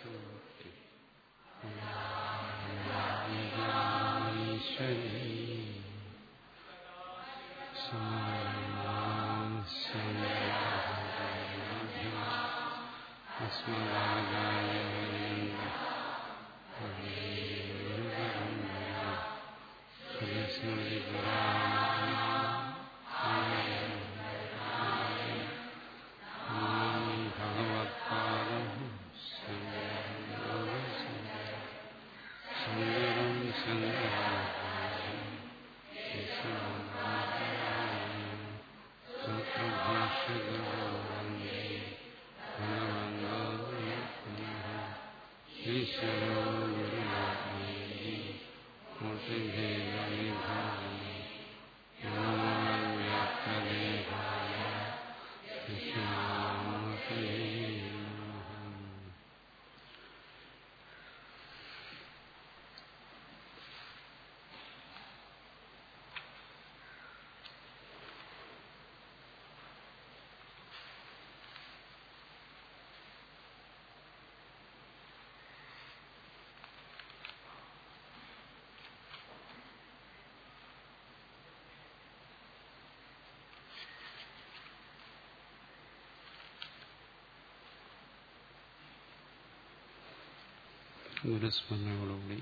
ഗുരുസ്മരണയോടുകൂടി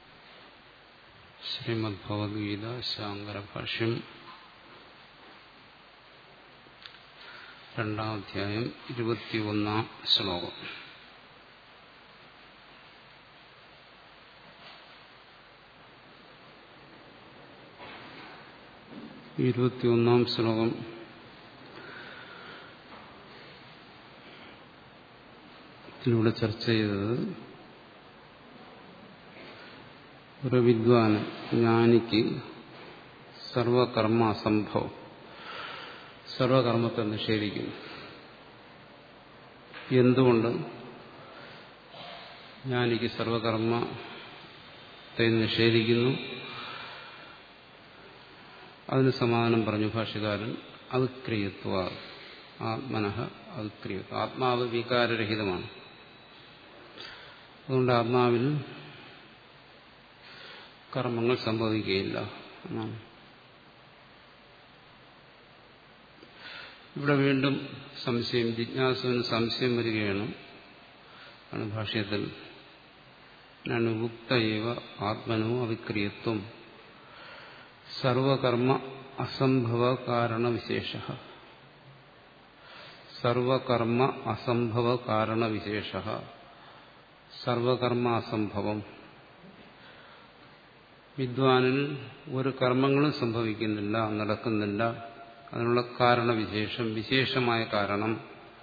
ശ്രീമദ് ഭഗവത്ഗീത ശാങ്കര ഭാഷ്യം രണ്ടാം അധ്യായം ഇരുപത്തിയൊന്നാം ശ്ലോകം ഇരുപത്തിയൊന്നാം ശ്ലോകം ിലൂടെ ചർച്ച ചെയ്തത് ഒരു വിദ്വാന് ജ്ഞാനിക്ക് സർവകർമ്മ അസംഭവം സർവകർമ്മത്തെ നിഷേധിക്കുന്നു എന്തുകൊണ്ട് ജ്ഞാനിക്ക് സർവകർമ്മത്തെ നിഷേധിക്കുന്നു അതിന് സമാധാനം പറഞ്ഞു ഭാഷകാരൻ അവിക്രിയത്വ ആത്മനഃ അവിക്രിയത്വം ആത്മാവ് വികാരരഹിതമാണ് അതുകൊണ്ട് ആത്മാവിൽ കർമ്മങ്ങൾ സംഭവിക്കുകയില്ല എന്നാണ് ഇവിടെ വീണ്ടും സംശയം ജിജ്ഞാസുവിന് സംശയം വരികയാണ് ആണ് ഭാഷ്യത്തിൽ അനുഭുക്തയവ ആത്മനോ അവിക്രിയത്വം സർവകർമ്മ അസംഭവ കാരണവിശേഷ സർവകർമ്മ അസംഭവ കാരണവിശേഷ സർവകർമ്മ അസംഭവം വിദ്വാനിൽ ഒരു കർമ്മങ്ങളും സംഭവിക്കുന്നില്ല നടക്കുന്നില്ല അതിനുള്ള കാരണവിശേഷം വിശേഷമായ കാരണം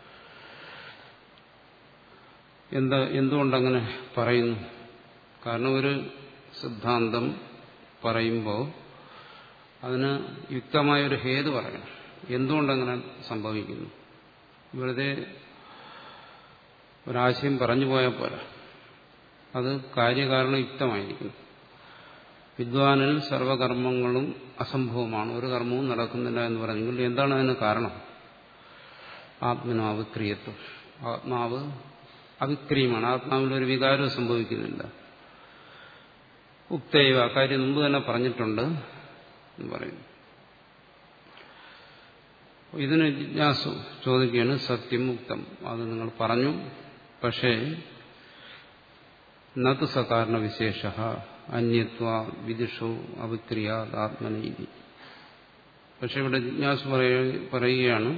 എന്താ എന്തുകൊണ്ടങ്ങനെ പറയുന്നു കാരണം ഒരു സിദ്ധാന്തം പറയുമ്പോൾ അതിന് യുക്തമായൊരു ഹേതു പറയണം എന്തുകൊണ്ടങ്ങനെ സംഭവിക്കുന്നു വെറുതെ ഒരാശയം പറഞ്ഞു പോയാൽ പോരാ അത് കാര്യകാരണയുക്തമായിരിക്കും വിദ്വാനിൽ സർവകർമ്മങ്ങളും അസംഭവമാണ് ഒരു കർമ്മവും നടക്കുന്നില്ല എന്ന് പറഞ്ഞെങ്കിൽ എന്താണ് അതിന് കാരണം ആത്മനോ അവിക്രിയത്വം ആത്മാവ് അവിക്രിയമാണ് ആത്മാവിൽ ഒരു വികാരവും സംഭവിക്കുന്നില്ല ഉക്തൈവ കാര്യം മുമ്പ് തന്നെ പറഞ്ഞിട്ടുണ്ട് എന്ന് പറയുന്നു ഇതിന് ജിജ്ഞാസു ചോദിക്കുകയാണ് സത്യം മുക്തം അത് നിങ്ങൾ പറഞ്ഞു പക്ഷേ നത് സകാരണ വിശേഷ അന്യത്വ വിദുഷോ അവിക്രിയാത് ആത്മനീതി പക്ഷെ ഇവിടെ ജിജ്ഞാസ പറയുകയാണ്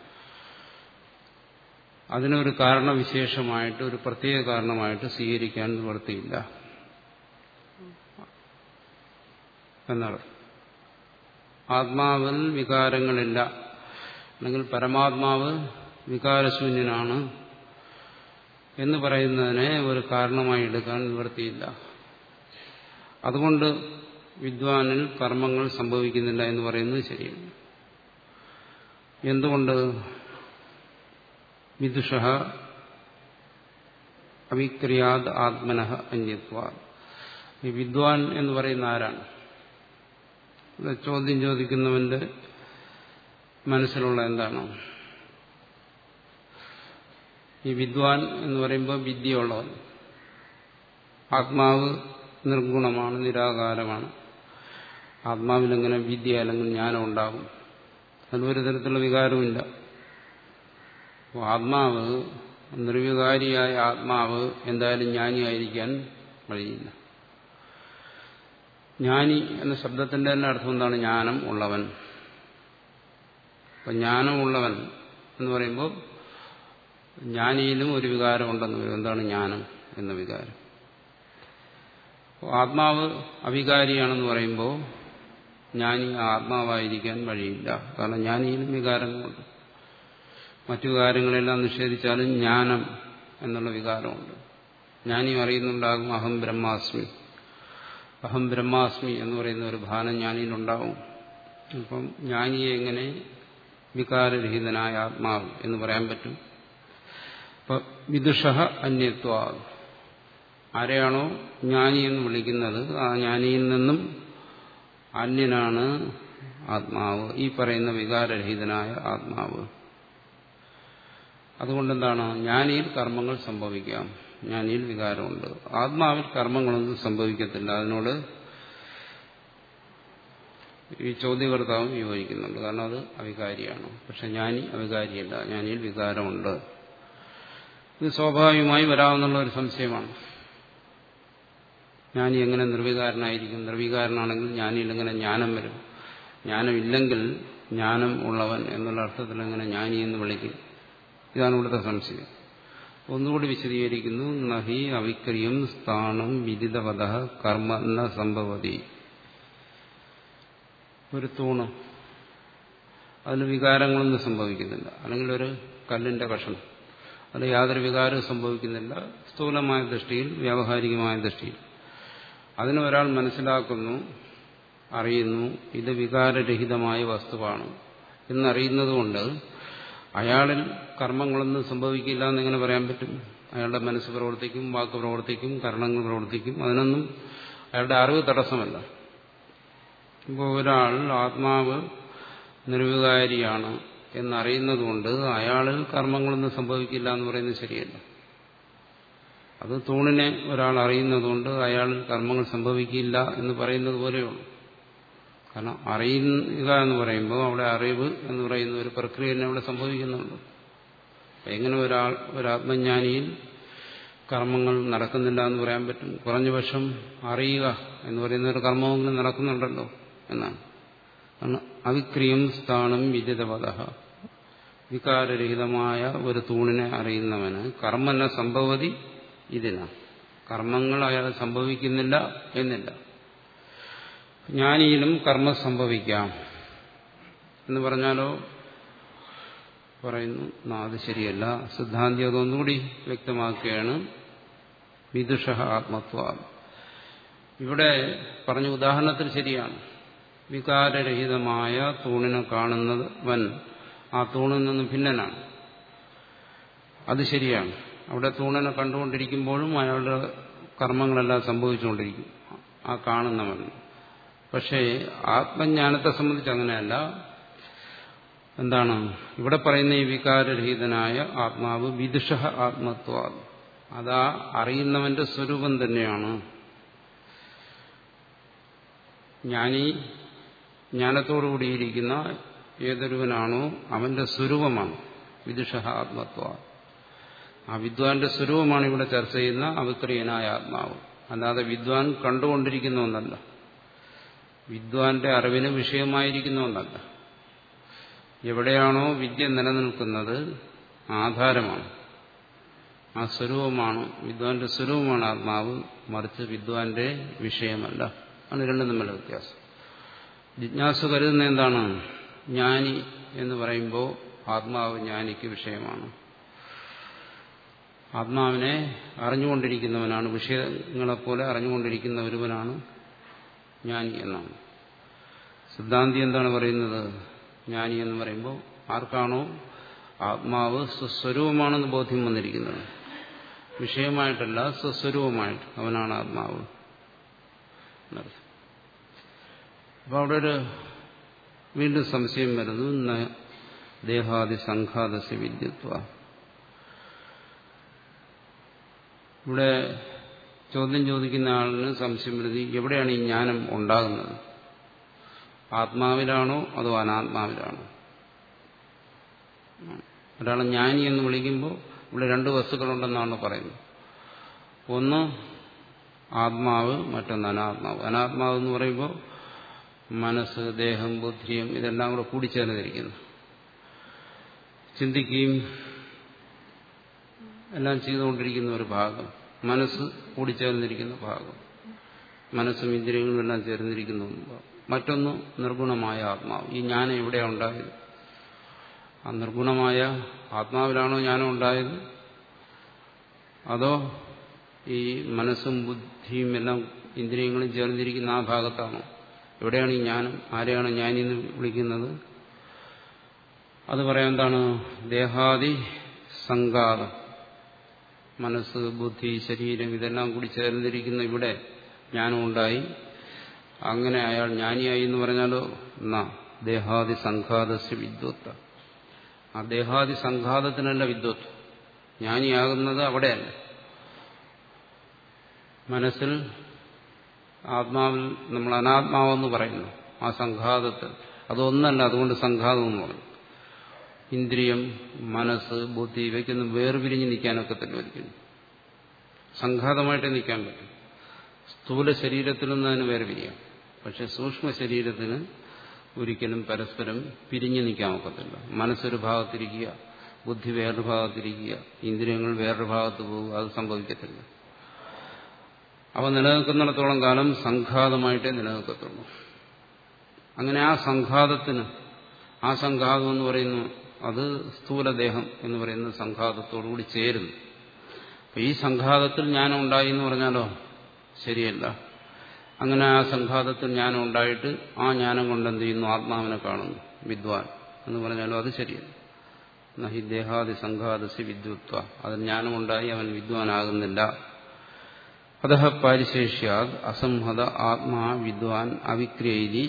അതിനൊരു കാരണവിശേഷമായിട്ട് ഒരു പ്രത്യേക കാരണമായിട്ട് സ്വീകരിക്കാൻ നിവർത്തിയില്ല എന്നാണ് ആത്മാവിൽ വികാരങ്ങളില്ല അല്ലെങ്കിൽ പരമാത്മാവ് വികാരശൂന്യനാണ് എന്ന് പറയുന്നതിനെ ഒരു കാരണമായി എടുക്കാൻ നിവർത്തിയില്ല അതുകൊണ്ട് വിദ്വാനിൽ കർമ്മങ്ങൾ സംഭവിക്കുന്നില്ല എന്ന് പറയുന്നത് ശരിയാണ് എന്തുകൊണ്ട് വിദുഷ അവിക്രിയാത് ആത്മനഃ അന്യത്വ ഈ വിദ്വാൻ എന്ന് പറയുന്ന ആരാണ് ഇവിടെ ചോദ്യം ചോദിക്കുന്നവന്റെ മനസ്സിലുള്ള എന്താണ് ഈ വിദ്വാൻ എന്ന് പറയുമ്പോൾ വിദ്യയുള്ളവൻ ആത്മാവ് നിർഗുണമാണ് നിരാകാരമാണ് ആത്മാവിലെങ്ങനെ വിദ്യ അല്ലെങ്കിൽ ജ്ഞാനം ഉണ്ടാകും അതിനൊരു തരത്തിലുള്ള വികാരമില്ല അപ്പോൾ ആത്മാവ് നിർവികാരിയായ ആത്മാവ് എന്തായാലും ജ്ഞാനിയായിരിക്കാൻ വഴിയില്ല ജ്ഞാനി എന്ന ശബ്ദത്തിന്റെ തന്നെ അർത്ഥം എന്താണ് ജ്ഞാനം ഉള്ളവൻ അപ്പം ജ്ഞാനമുള്ളവൻ എന്ന് പറയുമ്പോൾ ജ്ഞാനിയിലും ഒരു വികാരം ഉണ്ടെന്ന് വരും എന്താണ് ജ്ഞാനം എന്ന വികാരം ആത്മാവ് അവികാരിയാണെന്ന് പറയുമ്പോൾ ജ്ഞാനി ആത്മാവായിരിക്കാൻ വഴിയില്ല കാരണം ജ്ഞാനിയിലും വികാരങ്ങളുണ്ട് മറ്റു വികാരങ്ങളെല്ലാം നിഷേധിച്ചാലും ജ്ഞാനം എന്നുള്ള വികാരമുണ്ട് ജ്ഞാനി അറിയുന്നുണ്ടാകും അഹം ബ്രഹ്മാസ്മി അഹം ബ്രഹ്മാസ്മി എന്ന് പറയുന്ന ഒരു ഭാനം ജ്ഞാനിയിലുണ്ടാവും അപ്പം ജ്ഞാനിയെ എങ്ങനെ വികാരരഹിതനായ ആത്മാവ് എന്ന് പറയാൻ പറ്റും അപ്പൊ വിദുഷ അന്യത്വ ആരെയാണോ ജ്ഞാനി എന്ന് വിളിക്കുന്നത് ആ ജ്ഞാനിയിൽ നിന്നും അന്യനാണ് ആത്മാവ് ഈ പറയുന്ന വികാരരഹിതനായ ആത്മാവ് അതുകൊണ്ടെന്താണ് ജ്ഞാനിയിൽ കർമ്മങ്ങൾ സംഭവിക്കാം ജ്ഞാനിയിൽ വികാരമുണ്ട് ആത്മാവിൽ കർമ്മങ്ങളൊന്നും സംഭവിക്കത്തില്ല അതിനോട് ഈ ചോദ്യകർത്താവും യോജിക്കുന്നുണ്ട് കാരണം അത് അവികാരിയാണ് പക്ഷെ ജ്ഞാനി അവികാരിയല്ല ജ്ഞാനിയിൽ വികാരമുണ്ട് ഇത് സ്വാഭാവികമായി വരാവുന്ന ഒരു സംശയമാണ് ജ്ഞാനി എങ്ങനെ നിർവികാരനായിരിക്കും നിർവികാരനാണെങ്കിൽ ജ്ഞാനിയിൽ എങ്ങനെ ജ്ഞാനം വരും ജ്ഞാനമില്ലെങ്കിൽ ജ്ഞാനം ഉള്ളവൻ എന്നുള്ള അർത്ഥത്തിൽ എങ്ങനെ ജ്ഞാനി എന്ന് വിളിക്കും ഇതാണ് ഇവിടുത്തെ സംശയം ഒന്നുകൂടി വിശദീകരിക്കുന്നു നഹി അവിക്രിയം സ്ഥാനം വിദിതവത കർമ്മ ന സംഭവതി ഒരു തൂണ് അതിൽ വികാരങ്ങളൊന്നും സംഭവിക്കുന്നില്ല അല്ലെങ്കിൽ ഒരു കല്ലിന്റെ കഷണം അതിൽ യാതൊരു വികാരവും സംഭവിക്കുന്നില്ല സ്ഥൂലമായ ദൃഷ്ടിയിൽ വ്യാവഹാരികമായ ദൃഷ്ടിയിൽ അതിന് ഒരാൾ മനസ്സിലാക്കുന്നു അറിയുന്നു ഇത് വികാരരഹിതമായ വസ്തുവാണ് എന്നറിയുന്നതുകൊണ്ട് അയാളിൽ കർമ്മങ്ങളൊന്നും സംഭവിക്കില്ല എന്നെങ്ങനെ പറയാൻ പറ്റും അയാളുടെ മനസ്സ് പ്രവർത്തിക്കും വാക്ക് പ്രവർത്തിക്കും കർണങ്ങൾ പ്രവർത്തിക്കും അതിനൊന്നും അയാളുടെ അറിവ് തടസ്സമല്ല ഇപ്പോൾ ഒരാൾ ആത്മാവ് നിർവികാരിയാണ് എന്നറിയുന്നതുകൊണ്ട് അയാളിൽ കർമ്മങ്ങളൊന്നും സംഭവിക്കില്ല എന്ന് പറയുന്നത് ശരിയല്ല അത് തൂണിനെ ഒരാൾ അറിയുന്നതുകൊണ്ട് അയാളിൽ കർമ്മങ്ങൾ സംഭവിക്കില്ല എന്ന് പറയുന്നത് പോലെയുള്ളൂ കാരണം അറിയുക എന്ന് പറയുമ്പോൾ അവിടെ അറിവ് എന്ന് പറയുന്ന ഒരു പ്രക്രിയ തന്നെ അവിടെ സംഭവിക്കുന്നുണ്ട് എങ്ങനെ ഒരാൾ ഒരാത്മജ്ഞാനിയിൽ കർമ്മങ്ങൾ നടക്കുന്നില്ല എന്ന് പറയാൻ പറ്റും കുറഞ്ഞ പക്ഷം അറിയുക എന്ന് പറയുന്ന ഒരു കർമ്മമെങ്കിലും നടക്കുന്നുണ്ടല്ലോ എന്നാണ് കാരണം അവിക്രിയം സ്ഥാനം വിദിതപദ വികാരരഹിതമായ ഒരു തൂണിനെ അറിയുന്നവന് കർമ്മന സംഭവതി ഇതിനാ കർമ്മങ്ങൾ അയാൾ സംഭവിക്കുന്നില്ല എന്നില്ല ജ്ഞാനിയിലും കർമ്മം സംഭവിക്കാം എന്ന് പറഞ്ഞാലോ പറയുന്നു അത് ശരിയല്ല സിദ്ധാന്തി അതൊന്നുകൂടി വ്യക്തമാക്കുകയാണ് വിദുഷ ആത്മത്വ ഇവിടെ പറഞ്ഞ ഉദാഹരണത്തിൽ ശരിയാണ് വികാരരഹിതമായ തൂണിനെ കാണുന്നവൻ ആ തൂണിൽ നിന്ന് ഭിന്നനാണ് അത് ശരിയാണ് അവിടെ തൂണിനെ കണ്ടുകൊണ്ടിരിക്കുമ്പോഴും അയാളുടെ കർമ്മങ്ങളെല്ലാം സംഭവിച്ചുകൊണ്ടിരിക്കും ആ കാണുന്നവൻ പക്ഷേ ആത്മജ്ഞാനത്തെ സംബന്ധിച്ച് അങ്ങനെയല്ല എന്താണ് ഇവിടെ പറയുന്ന ഈ വികാരരഹിതനായ ആത്മാവ് വിദുഷ ആത്മത്വ അതാ അറിയുന്നവന്റെ സ്വരൂപം തന്നെയാണ് ജ്ഞാനി ജ്ഞാനത്തോടുകൂടിയിരിക്കുന്ന ഏതൊരുവനാണോ അവന്റെ സ്വരൂപമാണ് വിദുഷ ആത്മത്വ ആ വിദ്വാന്റെ സ്വരൂപമാണ് ഇവിടെ ചർച്ച ചെയ്യുന്ന അവിക്രിയനായ ആത്മാവ് അല്ലാതെ വിദ്വാൻ കണ്ടുകൊണ്ടിരിക്കുന്ന ഒന്നല്ല വിദ്വാന്റെ അറിവിന് വിഷയമായിരിക്കുന്ന ഒന്നല്ല എവിടെയാണോ വിദ്യ നിലനിൽക്കുന്നത് ആധാരമാണ് ആ സ്വരൂപമാണ് വിദ്വാന്റെ സ്വരൂപമാണ് ആത്മാവ് മറിച്ച് വിദ്വാന്റെ വിഷയമല്ല ആണ് രണ്ടും തമ്മിലുള്ള വ്യത്യാസം ജിജ്ഞാസ കരുതുന്ന എന്താണ് ജ്ഞാനി എന്ന് പറയുമ്പോൾ ആത്മാവ് ജ്ഞാനിക്ക് വിഷയമാണ് ആത്മാവിനെ അറിഞ്ഞുകൊണ്ടിരിക്കുന്നവനാണ് വിഷയങ്ങളെപ്പോലെ അറിഞ്ഞുകൊണ്ടിരിക്കുന്ന ഒരുവനാണ് ജ്ഞാനി എന്നാണ് സിദ്ധാന്തി എന്താണ് പറയുന്നത് ജ്ഞാനി എന്ന് പറയുമ്പോൾ ആർക്കാണോ ആത്മാവ് സ്വസ്വരൂപമാണെന്ന് ബോധ്യം വന്നിരിക്കുന്നത് വിഷയമായിട്ടല്ല സ്വസ്വരൂപമായിട്ട് അവനാണ് ആത്മാവ് അപ്പൊ അവിടെ ഒരു വീണ്ടും സംശയം വരുന്നു ദേഹാദി സംഘാതസ്യ വിദ്യത്വ ഇവിടെ ചോദ്യം ചോദിക്കുന്ന ആളിന് സംശയം വരുത്തി എവിടെയാണ് ഈ ജ്ഞാനം ഉണ്ടാകുന്നത് ആത്മാവിലാണോ അതോ അനാത്മാവിലാണോ ഒരാളെ ജ്ഞാനി എന്ന് വിളിക്കുമ്പോൾ ഇവിടെ രണ്ട് വസ്തുക്കളുണ്ടെന്നാണ് പറയുന്നത് ഒന്ന് ആത്മാവ് മറ്റൊന്ന് അനാത്മാവ് അനാത്മാവ് എന്ന് പറയുമ്പോൾ മനസ്സ് ദേഹം ബുദ്ധിയും ഇതെല്ലാം കൂടെ കൂടിച്ചേർന്നിരിക്കുന്നു ചിന്തിക്കുകയും എല്ലാം ചെയ്തുകൊണ്ടിരിക്കുന്ന ഒരു ഭാഗം മനസ്സ് കൂടിച്ചേർന്നിരിക്കുന്ന ഭാഗം മനസ്സും ഇന്ദ്രിയങ്ങളും എല്ലാം ചേർന്നിരിക്കുന്ന ഭാഗം മറ്റൊന്ന് നിർഗുണമായ ആത്മാവ് ഈ ജ്ഞാനം എവിടെയാണ് ഉണ്ടായത് ആ നിർഗുണമായ ആത്മാവിലാണോ ജ്ഞാനം ഉണ്ടായത് അതോ ഈ മനസ്സും ബുദ്ധിയും എല്ലാം ഇന്ദ്രിയങ്ങളും ചേർന്നിരിക്കുന്ന ആ ഭാഗത്താണോ എവിടെയാണ് ഈ ജ്ഞാനം ആരെയാണ് ജ്ഞാനിന്ന് വിളിക്കുന്നത് അത് പറയാൻ എന്താണ് ദേഹാദി സംഘാതം മനസ്സ് ബുദ്ധി ശരീരം ഇതെല്ലാം കൂടി ചേർന്നിരിക്കുന്ന ഇവിടെ ജ്ഞാനമുണ്ടായി അങ്ങനെ അയാൾ ജ്ഞാനിയായി എന്ന് പറഞ്ഞാലോ എന്നാ ദേഹാദി സംഘാതസ്യ വിദ്വത്ത ആ ദേഹാദി സംഘാതത്തിനല്ല വിദ്വത്വം ജ്ഞാനിയാകുന്നത് അവിടെയല്ല മനസ്സിൽ ആത്മാവിൽ നമ്മൾ അനാത്മാവെന്ന് പറയുന്നു ആ സംഘാതത്തിൽ അതൊന്നല്ല അതുകൊണ്ട് സംഘാതം എന്ന് പറഞ്ഞു ഇന്ദ്രിയം മനസ്സ് ബുദ്ധി ഇവയ്ക്കൊന്നും വേർപിരിഞ്ഞ് നിൽക്കാനൊക്കത്തില്ല ഒരിക്കലും സംഘാതമായിട്ട് നിൽക്കാൻ പറ്റും സ്ഥൂല ശരീരത്തിൽ നിന്ന് അതിന് വേർപിരിയാം പക്ഷെ സൂക്ഷ്മ ശരീരത്തിന് ഒരിക്കലും പരസ്പരം പിരിഞ്ഞു നിൽക്കാൻ ഒക്കത്തില്ല മനസ്സൊരു ഭാഗത്തിരിക്കുക ബുദ്ധി വേറൊരു ഭാഗത്തിരിക്കുക ഇന്ദ്രിയങ്ങൾ വേറൊരു ഭാഗത്ത് പോകുക അത് സംഭവിക്കത്തില്ല അവ നിലനിൽക്കുന്നിടത്തോളം കാലം സംഘാതമായിട്ടേ നിലനിൽക്കത്തുള്ളൂ അങ്ങനെ ആ സംഘാതത്തിന് ആ സംഘാതം എന്ന് പറയുന്നു അത് സ്ഥൂലദേഹം എന്ന് പറയുന്ന സംഘാതത്തോടുകൂടി ചേരുന്നു അപ്പൊ ഈ സംഘാതത്തിൽ ജ്ഞാനം ഉണ്ടായി എന്ന് പറഞ്ഞാലോ ശരിയല്ല അങ്ങനെ ആ സംഘാതത്തിൽ ജ്ഞാനം ഉണ്ടായിട്ട് ആ ജ്ഞാനം കൊണ്ട് എന്ത് ചെയ്യുന്നു ആത്മാവിനെ കാണുന്നു വിദ്വാൻ എന്ന് പറഞ്ഞാലോ അത് ശരിയല്ല നഹി ദേഹാദി സംഘാതസ്യ വിദ്വത്വ അത് ജ്ഞാനമുണ്ടായി അവൻ വിദ്വാനാകുന്നില്ല അത പാരിശേഷ്യാത് അസംഹത ആത്മാ വിദ്വാൻ അവിക്രിയൈതി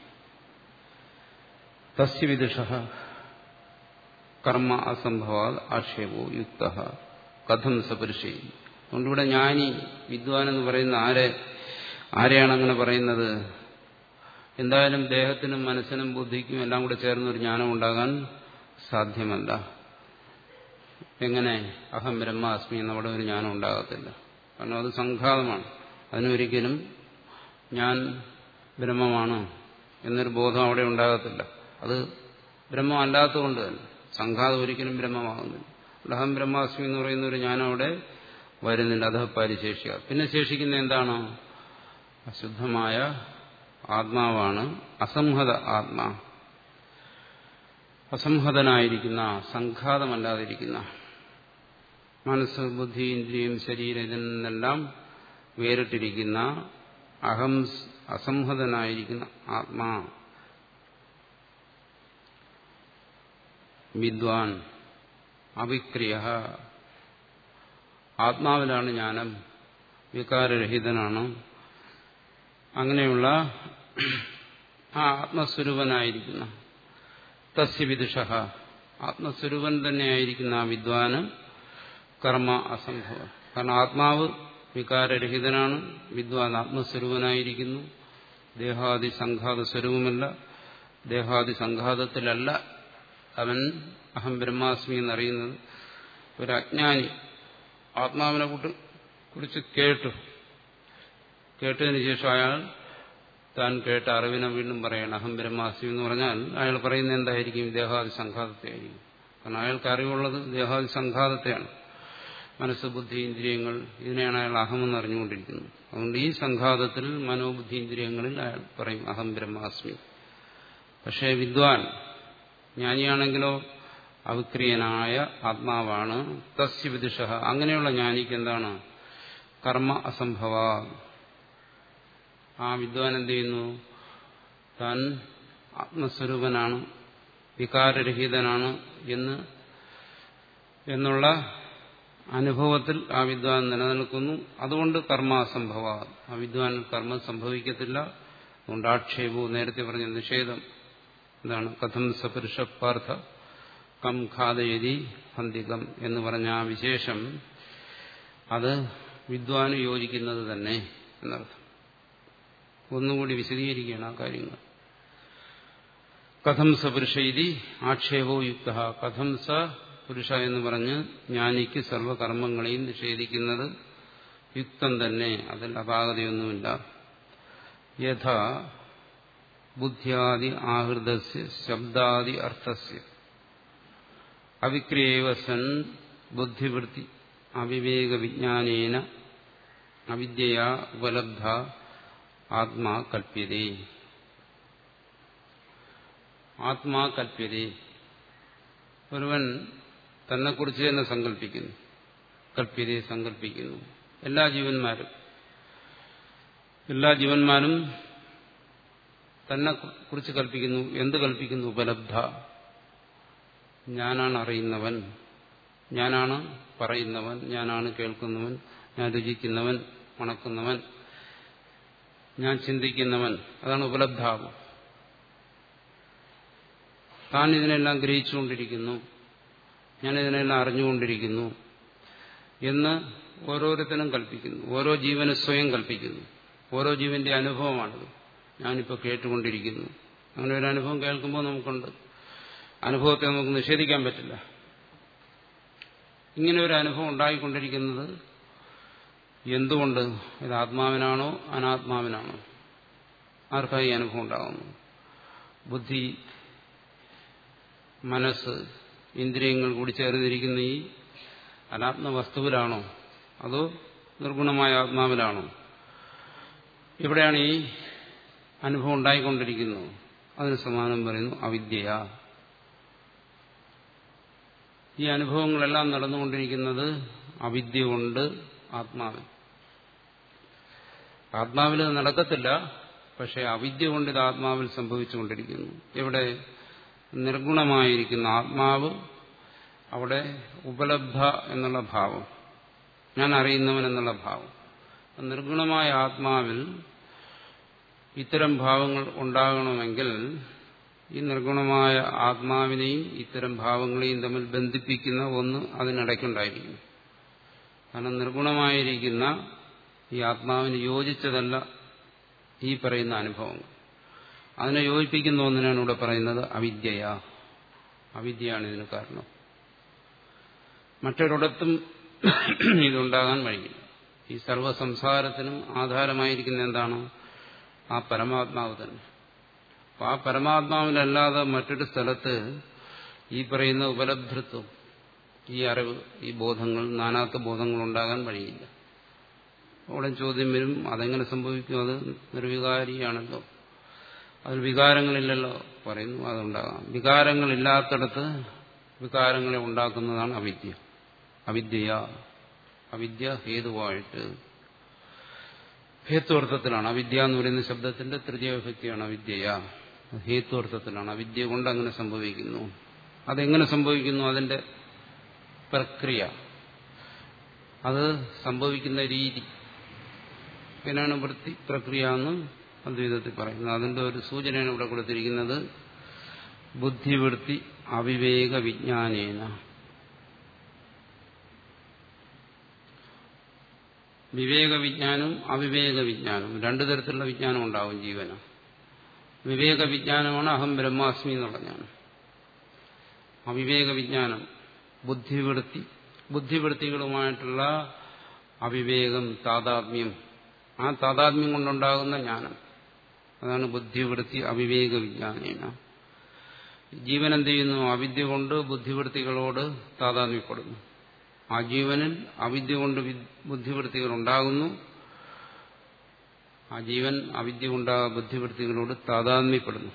തസ്യ വിദുഷ കർമ്മ അസംഭവാത് ആക്ഷേപോ യുക്ത കഥം സപുരുഷേ അതുകൊണ്ടിവിടെ ജ്ഞാനി വിദ്വാൻ എന്ന് പറയുന്ന ആരെ ആരെയാണ് അങ്ങനെ പറയുന്നത് എന്തായാലും ദേഹത്തിനും മനസ്സിനും ബുദ്ധിക്കും എല്ലാം കൂടെ ചേർന്ന ഒരു ജ്ഞാനം ഉണ്ടാകാൻ സാധ്യമല്ല എങ്ങനെ അഹം ബ്രഹ്മാസ്മി എന്നവിടെ ഒരു ജ്ഞാനം ഉണ്ടാകത്തില്ല കാരണം അത് സംഘാതമാണ് അതിനൊരിക്കലും ഞാൻ ബ്രഹ്മമാണ് എന്നൊരു ബോധം അവിടെ ഉണ്ടാകത്തില്ല അത് ബ്രഹ്മം അല്ലാത്തതുകൊണ്ട് തന്നെ സംഘാതം ഒരിക്കലും ബ്രഹ്മമാകുന്നില്ല അഹം ബ്രഹ്മാസ്മി എന്ന് പറയുന്ന ഒരു ജ്ഞാനം അവിടെ വരുന്നില്ല അത് പരിശേഷിക്കുക പിന്നെ ശേഷിക്കുന്ന എന്താണ് അശുദ്ധമായ ആത്മാവാണ് അസംഹത ആത്മാ അസംഹതനായിരിക്കുന്ന സംഘാതമല്ലാതിരിക്കുന്ന മനസ്സ് ബുദ്ധി ഇന്ദ്രിയം ശരീരം ഇതിൽ നിന്നെല്ലാം വേറിട്ടിരിക്കുന്ന അഹം അസംഹതനായിരിക്കുന്ന ആത്മാ വിദ്വാൻ അവിക്രിയ ആത്മാവിലാണ് ജ്ഞാനം വികാരരഹിതനാണ് അങ്ങനെയുള്ള ആ ആത്മസ്വരൂപനായിരിക്കുന്ന തസ്യ വിദുഷ ആത്മസ്വരൂപൻ തന്നെയായിരിക്കുന്ന ആ വിദ്വാന് കർമ്മ അസംഭവം കാരണം ആത്മാവ് വികാരരഹിതനാണ് വിദ്വാൻ ആത്മസ്വരൂപനായിരിക്കുന്നു ദേഹാദി സംഘാത സ്വരൂപമല്ല ദേഹാദി സംഘാതത്തിലല്ല അവൻ അഹം ബ്രഹ്മാസ്മി എന്നറിയുന്നത് ഒരു അജ്ഞാനി ആത്മാവിനെ കുറിച്ച് കേട്ടു കേട്ടതിന് ശേഷം അയാൾ താൻ കേട്ട അറിവിനെ വീണ്ടും പറയണം അഹം ബ്രഹ്മാസ്മി എന്ന് പറഞ്ഞാൽ അയാൾ പറയുന്നത് എന്തായിരിക്കും ദേഹാദി സംഘാതത്തെ ആയിരിക്കും കാരണം അയാൾക്ക് അറിവുള്ളത് ദേഹാദി സംഘാതത്തെയാണ് മനസ്സ് ബുദ്ധി ഇന്ദ്രിയങ്ങൾ ഇതിനെയാണ് അയാൾ അഹമെന്ന് അറിഞ്ഞുകൊണ്ടിരിക്കുന്നത് അതുകൊണ്ട് ഈ സംഘാതത്തിൽ മനോബുദ്ധി ഇന്ദ്രിയങ്ങളിൽ അയാൾ പറയും അഹം ബ്രഹ്മാസ്മി പക്ഷേ വിദ്വാൻ ജ്ഞാനിയാണെങ്കിലോ അവിക്രിയനായ ആത്മാവാണ് തസ്യ വിദുഷ അങ്ങനെയുള്ള ജ്ഞാനിക്ക് എന്താണ് കർമ്മ അസംഭവ ആ വിദ്വാൻ എന്ത് ചെയ്യുന്നു താൻ ആത്മസ്വരൂപനാണ് വികാരരഹിതനാണ് എന്ന് എന്നുള്ള അനുഭവത്തിൽ ആ വിദ്വാൻ നിലനിൽക്കുന്നു അതുകൊണ്ട് കർമാസംഭവ ആ വിദ്വാൻ കർമ്മം സംഭവിക്കത്തില്ല അതുകൊണ്ട് ആക്ഷേപവും നേരത്തെ പറഞ്ഞ നിഷേധം എന്താണ് കഥം സപുരുഷ പാർത്ഥ കം ഖാദയതി ഹന്തികം എന്ന് പറഞ്ഞ ആ വിശേഷം അത് വിദ്വാന് യോജിക്കുന്നത് തന്നെ എന്നർത്ഥം ഒന്നുകൂടി വിശദീകരിക്കുകയാണ് ആ കാര്യങ്ങൾ കഥം സ പുരുഷ ഇതി ആക്ഷേപോ യുക്ത കഥം സ പുരുഷ എന്ന് പറഞ്ഞ് ജ്ഞാനിക്ക് സർവകർമ്മങ്ങളെയും നിഷേധിക്കുന്നത് യുക്തം തന്നെ അതിൽ അപാകതയൊന്നുമില്ല യഥാ ബുദ്ധ്യാദി ആഹൃതസ്യ ശബ്ദാദി അർത്ഥസ്യ അവിക്രിയേവ സൻ ബുദ്ധിവൃത്തി അവിവേക വിജ്ഞാനേന അവിദ്യയാ ഉപലബ്ധ ആത്മാ കൽപ്യതേ ആത്മാ കൽപ്യതേ ഒരുവൻ തന്നെക്കുറിച്ച് തന്നെ സങ്കല്പിക്കുന്നു കൽപ്യതയെ സങ്കല്പിക്കുന്നു എല്ലാ ജീവന്മാരും എല്ലാ ജീവന്മാരും തന്നെ കുറിച്ച് കൽപ്പിക്കുന്നു എന്ത് കൽപ്പിക്കുന്നു ഉപലബ്ധ ഞാനാണ് അറിയുന്നവൻ ഞാനാണ് പറയുന്നവൻ ഞാനാണ് കേൾക്കുന്നവൻ ഞാൻ രുചിക്കുന്നവൻ മണക്കുന്നവൻ ഞാൻ ചിന്തിക്കുന്നവൻ അതാണ് ഉപലബ്ധാവ് താൻ ഇതിനെല്ലാം ഗ്രഹിച്ചുകൊണ്ടിരിക്കുന്നു ഞാൻ ഇതിനെല്ലാം അറിഞ്ഞുകൊണ്ടിരിക്കുന്നു എന്ന് ഓരോരുത്തരും കൽപ്പിക്കുന്നു ഓരോ ജീവന് സ്വയം കൽപ്പിക്കുന്നു ഓരോ ജീവന്റെ അനുഭവമാണിത് ഞാനിപ്പോൾ കേട്ടുകൊണ്ടിരിക്കുന്നു അങ്ങനെ ഒരു അനുഭവം കേൾക്കുമ്പോൾ നമുക്കുണ്ട് അനുഭവത്തെ നമുക്ക് നിഷേധിക്കാൻ പറ്റില്ല ഇങ്ങനെ ഒരു അനുഭവം ഉണ്ടായിക്കൊണ്ടിരിക്കുന്നത് എന്തുകൊണ്ട് ഇത് ആത്മാവിനാണോ അനാത്മാവിനാണോ ആർക്കായി അനുഭവം ഉണ്ടാകുന്നു ബുദ്ധി മനസ്സ് ഇന്ദ്രിയങ്ങൾ കൂടി ചേർന്നിരിക്കുന്ന ഈ അനാത്മ വസ്തുവിലാണോ അതോ നിർഗുണമായ ആത്മാവിലാണോ എവിടെയാണ് ഈ അനുഭവം ഉണ്ടായിക്കൊണ്ടിരിക്കുന്നത് അതിന് സമാനം പറയുന്നു അവിദ്യയ ഈ അനുഭവങ്ങളെല്ലാം നടന്നുകൊണ്ടിരിക്കുന്നത് അവിദ്യ കൊണ്ട് ആത്മാവിൽ ആത്മാവിൽ ഇത് നടക്കത്തില്ല പക്ഷെ അവിദ്യ കൊണ്ട് ഇത് ആത്മാവിൽ സംഭവിച്ചുകൊണ്ടിരിക്കുന്നു ഇവിടെ നിർഗുണമായിരിക്കുന്ന ആത്മാവ് അവിടെ ഉപലബ്ധ എന്നുള്ള ഭാവം ഞാൻ അറിയുന്നവൻ എന്നുള്ള ഭാവം നിർഗുണമായ ആത്മാവിൽ ഇത്തരം ഭാവങ്ങൾ ഉണ്ടാകണമെങ്കിൽ ഈ നിർഗുണമായ ആത്മാവിനെയും ഇത്തരം ഭാവങ്ങളെയും തമ്മിൽ ബന്ധിപ്പിക്കുന്ന ഒന്ന് അതിനിടയ്ക്കുണ്ടായിരിക്കും കാരണം നിർഗുണമായിരിക്കുന്ന ഈ ആത്മാവിന് യോജിച്ചതല്ല ഈ പറയുന്ന അനുഭവങ്ങൾ അതിനെ യോജിപ്പിക്കുന്ന ഒന്നിനാണ് ഇവിടെ പറയുന്നത് അവിദ്യയ അവിദ്യയാണ് ഇതിന് കാരണം മറ്റൊരിടത്തും ഇതുണ്ടാകാൻ വഴിയില്ല ഈ സർവസംസാരത്തിനും ആധാരമായിരിക്കുന്ന എന്താണ് ആ പരമാത്മാവ് തന്നെ അപ്പൊ ആ പരമാത്മാവിനല്ലാതെ മറ്റൊരു സ്ഥലത്ത് ഈ പറയുന്ന ഉപലബ്ധത്വം ഈ അറിവ് ഈ ബോധങ്ങൾ നാനാത്ത ബോധങ്ങൾ ഉണ്ടാകാൻ വഴിയില്ല അവിടെ ചോദ്യം വരും അതെങ്ങനെ സംഭവിക്കും അത് നിർവികാരിയാണല്ലോ അതിൽ വികാരങ്ങളില്ലല്ലോ പറയുന്നു അതുണ്ടാകാം വികാരങ്ങളില്ലാത്തടത്ത് വികാരങ്ങളെ ഉണ്ടാക്കുന്നതാണ് അവിദ്യ അവിദ്യ അവിദ്യ ഹേതുവായിട്ട് ഹേത്വർത്ഥത്തിലാണ് അവിദ്യ എന്ന് പറയുന്ന ശബ്ദത്തിന്റെ തൃതീയ വിഭക്തിയാണ് അവിദ്യ ഹേത്വർത്ഥത്തിലാണ് അവിദ്യ കൊണ്ട് അങ്ങനെ സംഭവിക്കുന്നു അതെങ്ങനെ സംഭവിക്കുന്നു അതിന്റെ പ്രക്രിയ അത് സംഭവിക്കുന്ന രീതി പിന്നാണ് വൃത്തി പ്രക്രിയ എന്ന് അദ്വൈതത്തിൽ പറയുന്നത് അതിന്റെ ഒരു സൂചനയാണ് ഇവിടെ കൊടുത്തിരിക്കുന്നത് ബുദ്ധിവൃത്തി അവിവേക വിജ്ഞാനേന വിവേക വിജ്ഞാനം അവിവേക വിജ്ഞാനം രണ്ടു തരത്തിലുള്ള വിജ്ഞാനം ഉണ്ടാവും ജീവന് വിവേക വിജ്ഞാനമാണ് അഹം ബ്രഹ്മാസ്മി എന്നുള്ള ജ്ഞാനം അവിവേക വിജ്ഞാനം ബുദ്ധിവൃത്തി ബുദ്ധിവൃത്തികളുമായിട്ടുള്ള അവിവേകം താതാത്മ്യം ആ താതാത്മ്യം കൊണ്ടുണ്ടാകുന്ന ജ്ഞാനം അതാണ് ബുദ്ധിവൃത്തി അവിവേക വിജ്ഞാനേന ജീവൻ എന്ത് ചെയ്യുന്നു അവിദ്യ കൊണ്ട് ബുദ്ധിവൃത്തികളോട് താതാത്മ്യപ്പെടുന്നു ആ ജീവനിൽ അവിദ്യ കൊണ്ട് ബുദ്ധിവൃത്തികൾ ഉണ്ടാകുന്നു ആ ജീവൻ അവിദ്യ കൊണ്ട് ആ ബുദ്ധിവൃത്തികളോട് താതാത്മ്യപ്പെടുന്നു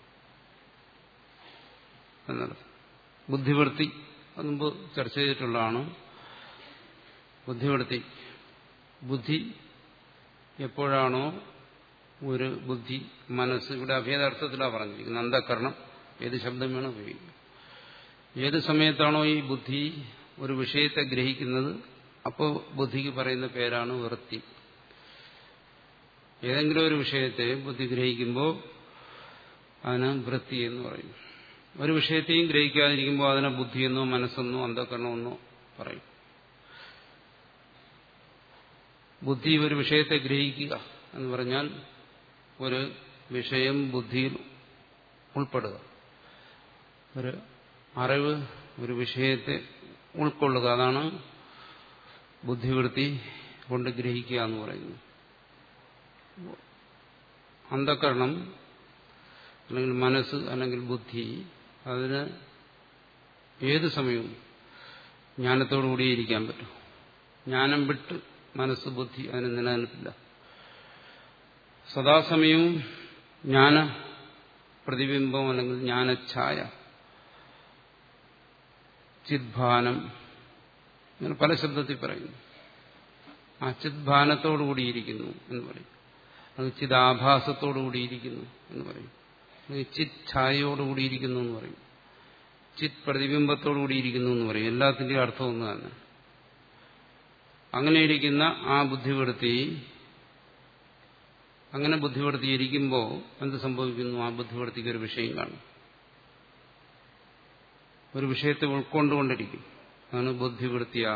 എന്നർത്ഥം ബുദ്ധിവൃത്തി മുമ്പ് ചർച്ച ചെയ്തിട്ടുള്ളതാണ് ബുദ്ധിവൃത്തി ബുദ്ധി എപ്പോഴാണോ ഒരു ബുദ്ധി മനസ്സ് ഇവിടെ അഭേദാർത്ഥത്തിലാണ് പറഞ്ഞിരിക്കുന്നത് അന്ധകരണം ഏത് ശബ്ദം വേണം ഉപയോഗിക്കും ഏത് സമയത്താണോ ഈ ബുദ്ധി ഒരു വിഷയത്തെ ഗ്രഹിക്കുന്നത് അപ്പോൾ ബുദ്ധിക്ക് പറയുന്ന പേരാണ് വൃത്തി ഏതെങ്കിലും ഒരു വിഷയത്തെ ബുദ്ധി ഗ്രഹിക്കുമ്പോൾ അതിന് വൃത്തി എന്ന് പറയും ഒരു വിഷയത്തെയും ഗ്രഹിക്കാതിരിക്കുമ്പോൾ അതിനെ ബുദ്ധിയെന്നോ മനസ്സെന്നോ അന്ധകരണമെന്നോ പറയും ബുദ്ധി ഒരു വിഷയത്തെ ഗ്രഹിക്കുക എന്ന് പറഞ്ഞാൽ ഒരു വിഷയം ബുദ്ധിയിൽ ഉൾപ്പെടുക ഒരു അറിവ് ഒരു വിഷയത്തെ ഉൾക്കൊള്ളുക അതാണ് ബുദ്ധിവൃത്തി കൊണ്ട് ഗ്രഹിക്കുക എന്ന് പറയുന്നത് അന്ധകരണം അല്ലെങ്കിൽ മനസ്സ് അല്ലെങ്കിൽ ബുദ്ധി അതിന് ഏത് സമയവും ജ്ഞാനത്തോടുകൂടി ഇരിക്കാൻ പറ്റും ജ്ഞാനം വിട്ട് മനസ്സ് ബുദ്ധി അതിന് നിലനിൽപ്പില്ല സദാസമയവും ജ്ഞാന പ്രതിബിംബം അല്ലെങ്കിൽ ജ്ഞാനഛായ ചിദ്ഭാനം അങ്ങനെ പല ശബ്ദത്തിൽ പറയുന്നു ആ ചിദ്ഭാനത്തോടുകൂടിയിരിക്കുന്നു എന്ന് പറയും അത് ചിദാഭാസത്തോടുകൂടിയിരിക്കുന്നു എന്ന് പറയും ചിത് ഛായയോടുകൂടിയിരിക്കുന്നു എന്ന് പറയും ചിത് പ്രതിബിംബത്തോടുകൂടിയിരിക്കുന്നു എന്ന് പറയും എല്ലാത്തിന്റെയും അർത്ഥം ഒന്ന് തന്നെ അങ്ങനെ ഇരിക്കുന്ന ആ ബുദ്ധിവൃത്തി അങ്ങനെ ബുദ്ധിവൃത്തി ഇരിക്കുമ്പോൾ എന്ത് സംഭവിക്കുന്നു ആ ബുദ്ധിവൃത്തിക്ക് ഒരു വിഷയം കാണും ഒരു വിഷയത്തെ ഉൾക്കൊണ്ടുകൊണ്ടിരിക്കും അതാണ് ബുദ്ധിവൃത്തിയാ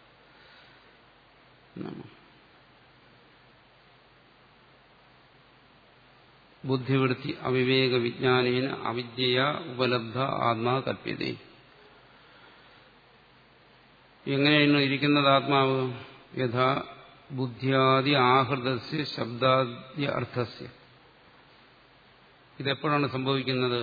ബുദ്ധിവൃത്തി അവിവേക വിജ്ഞാനേന അവിദ്യയ ഉപലബ്ധ ആത്മാ കല്പ്യതേ എങ്ങനെയാണ് ഇരിക്കുന്നത് ആത്മാവ് യഥാ ബുദ്ധിയാദി ആഹൃതസ്യ ശബ്ദാദ്യ അർത്ഥസ്യ ഇതെപ്പോഴാണ് സംഭവിക്കുന്നത്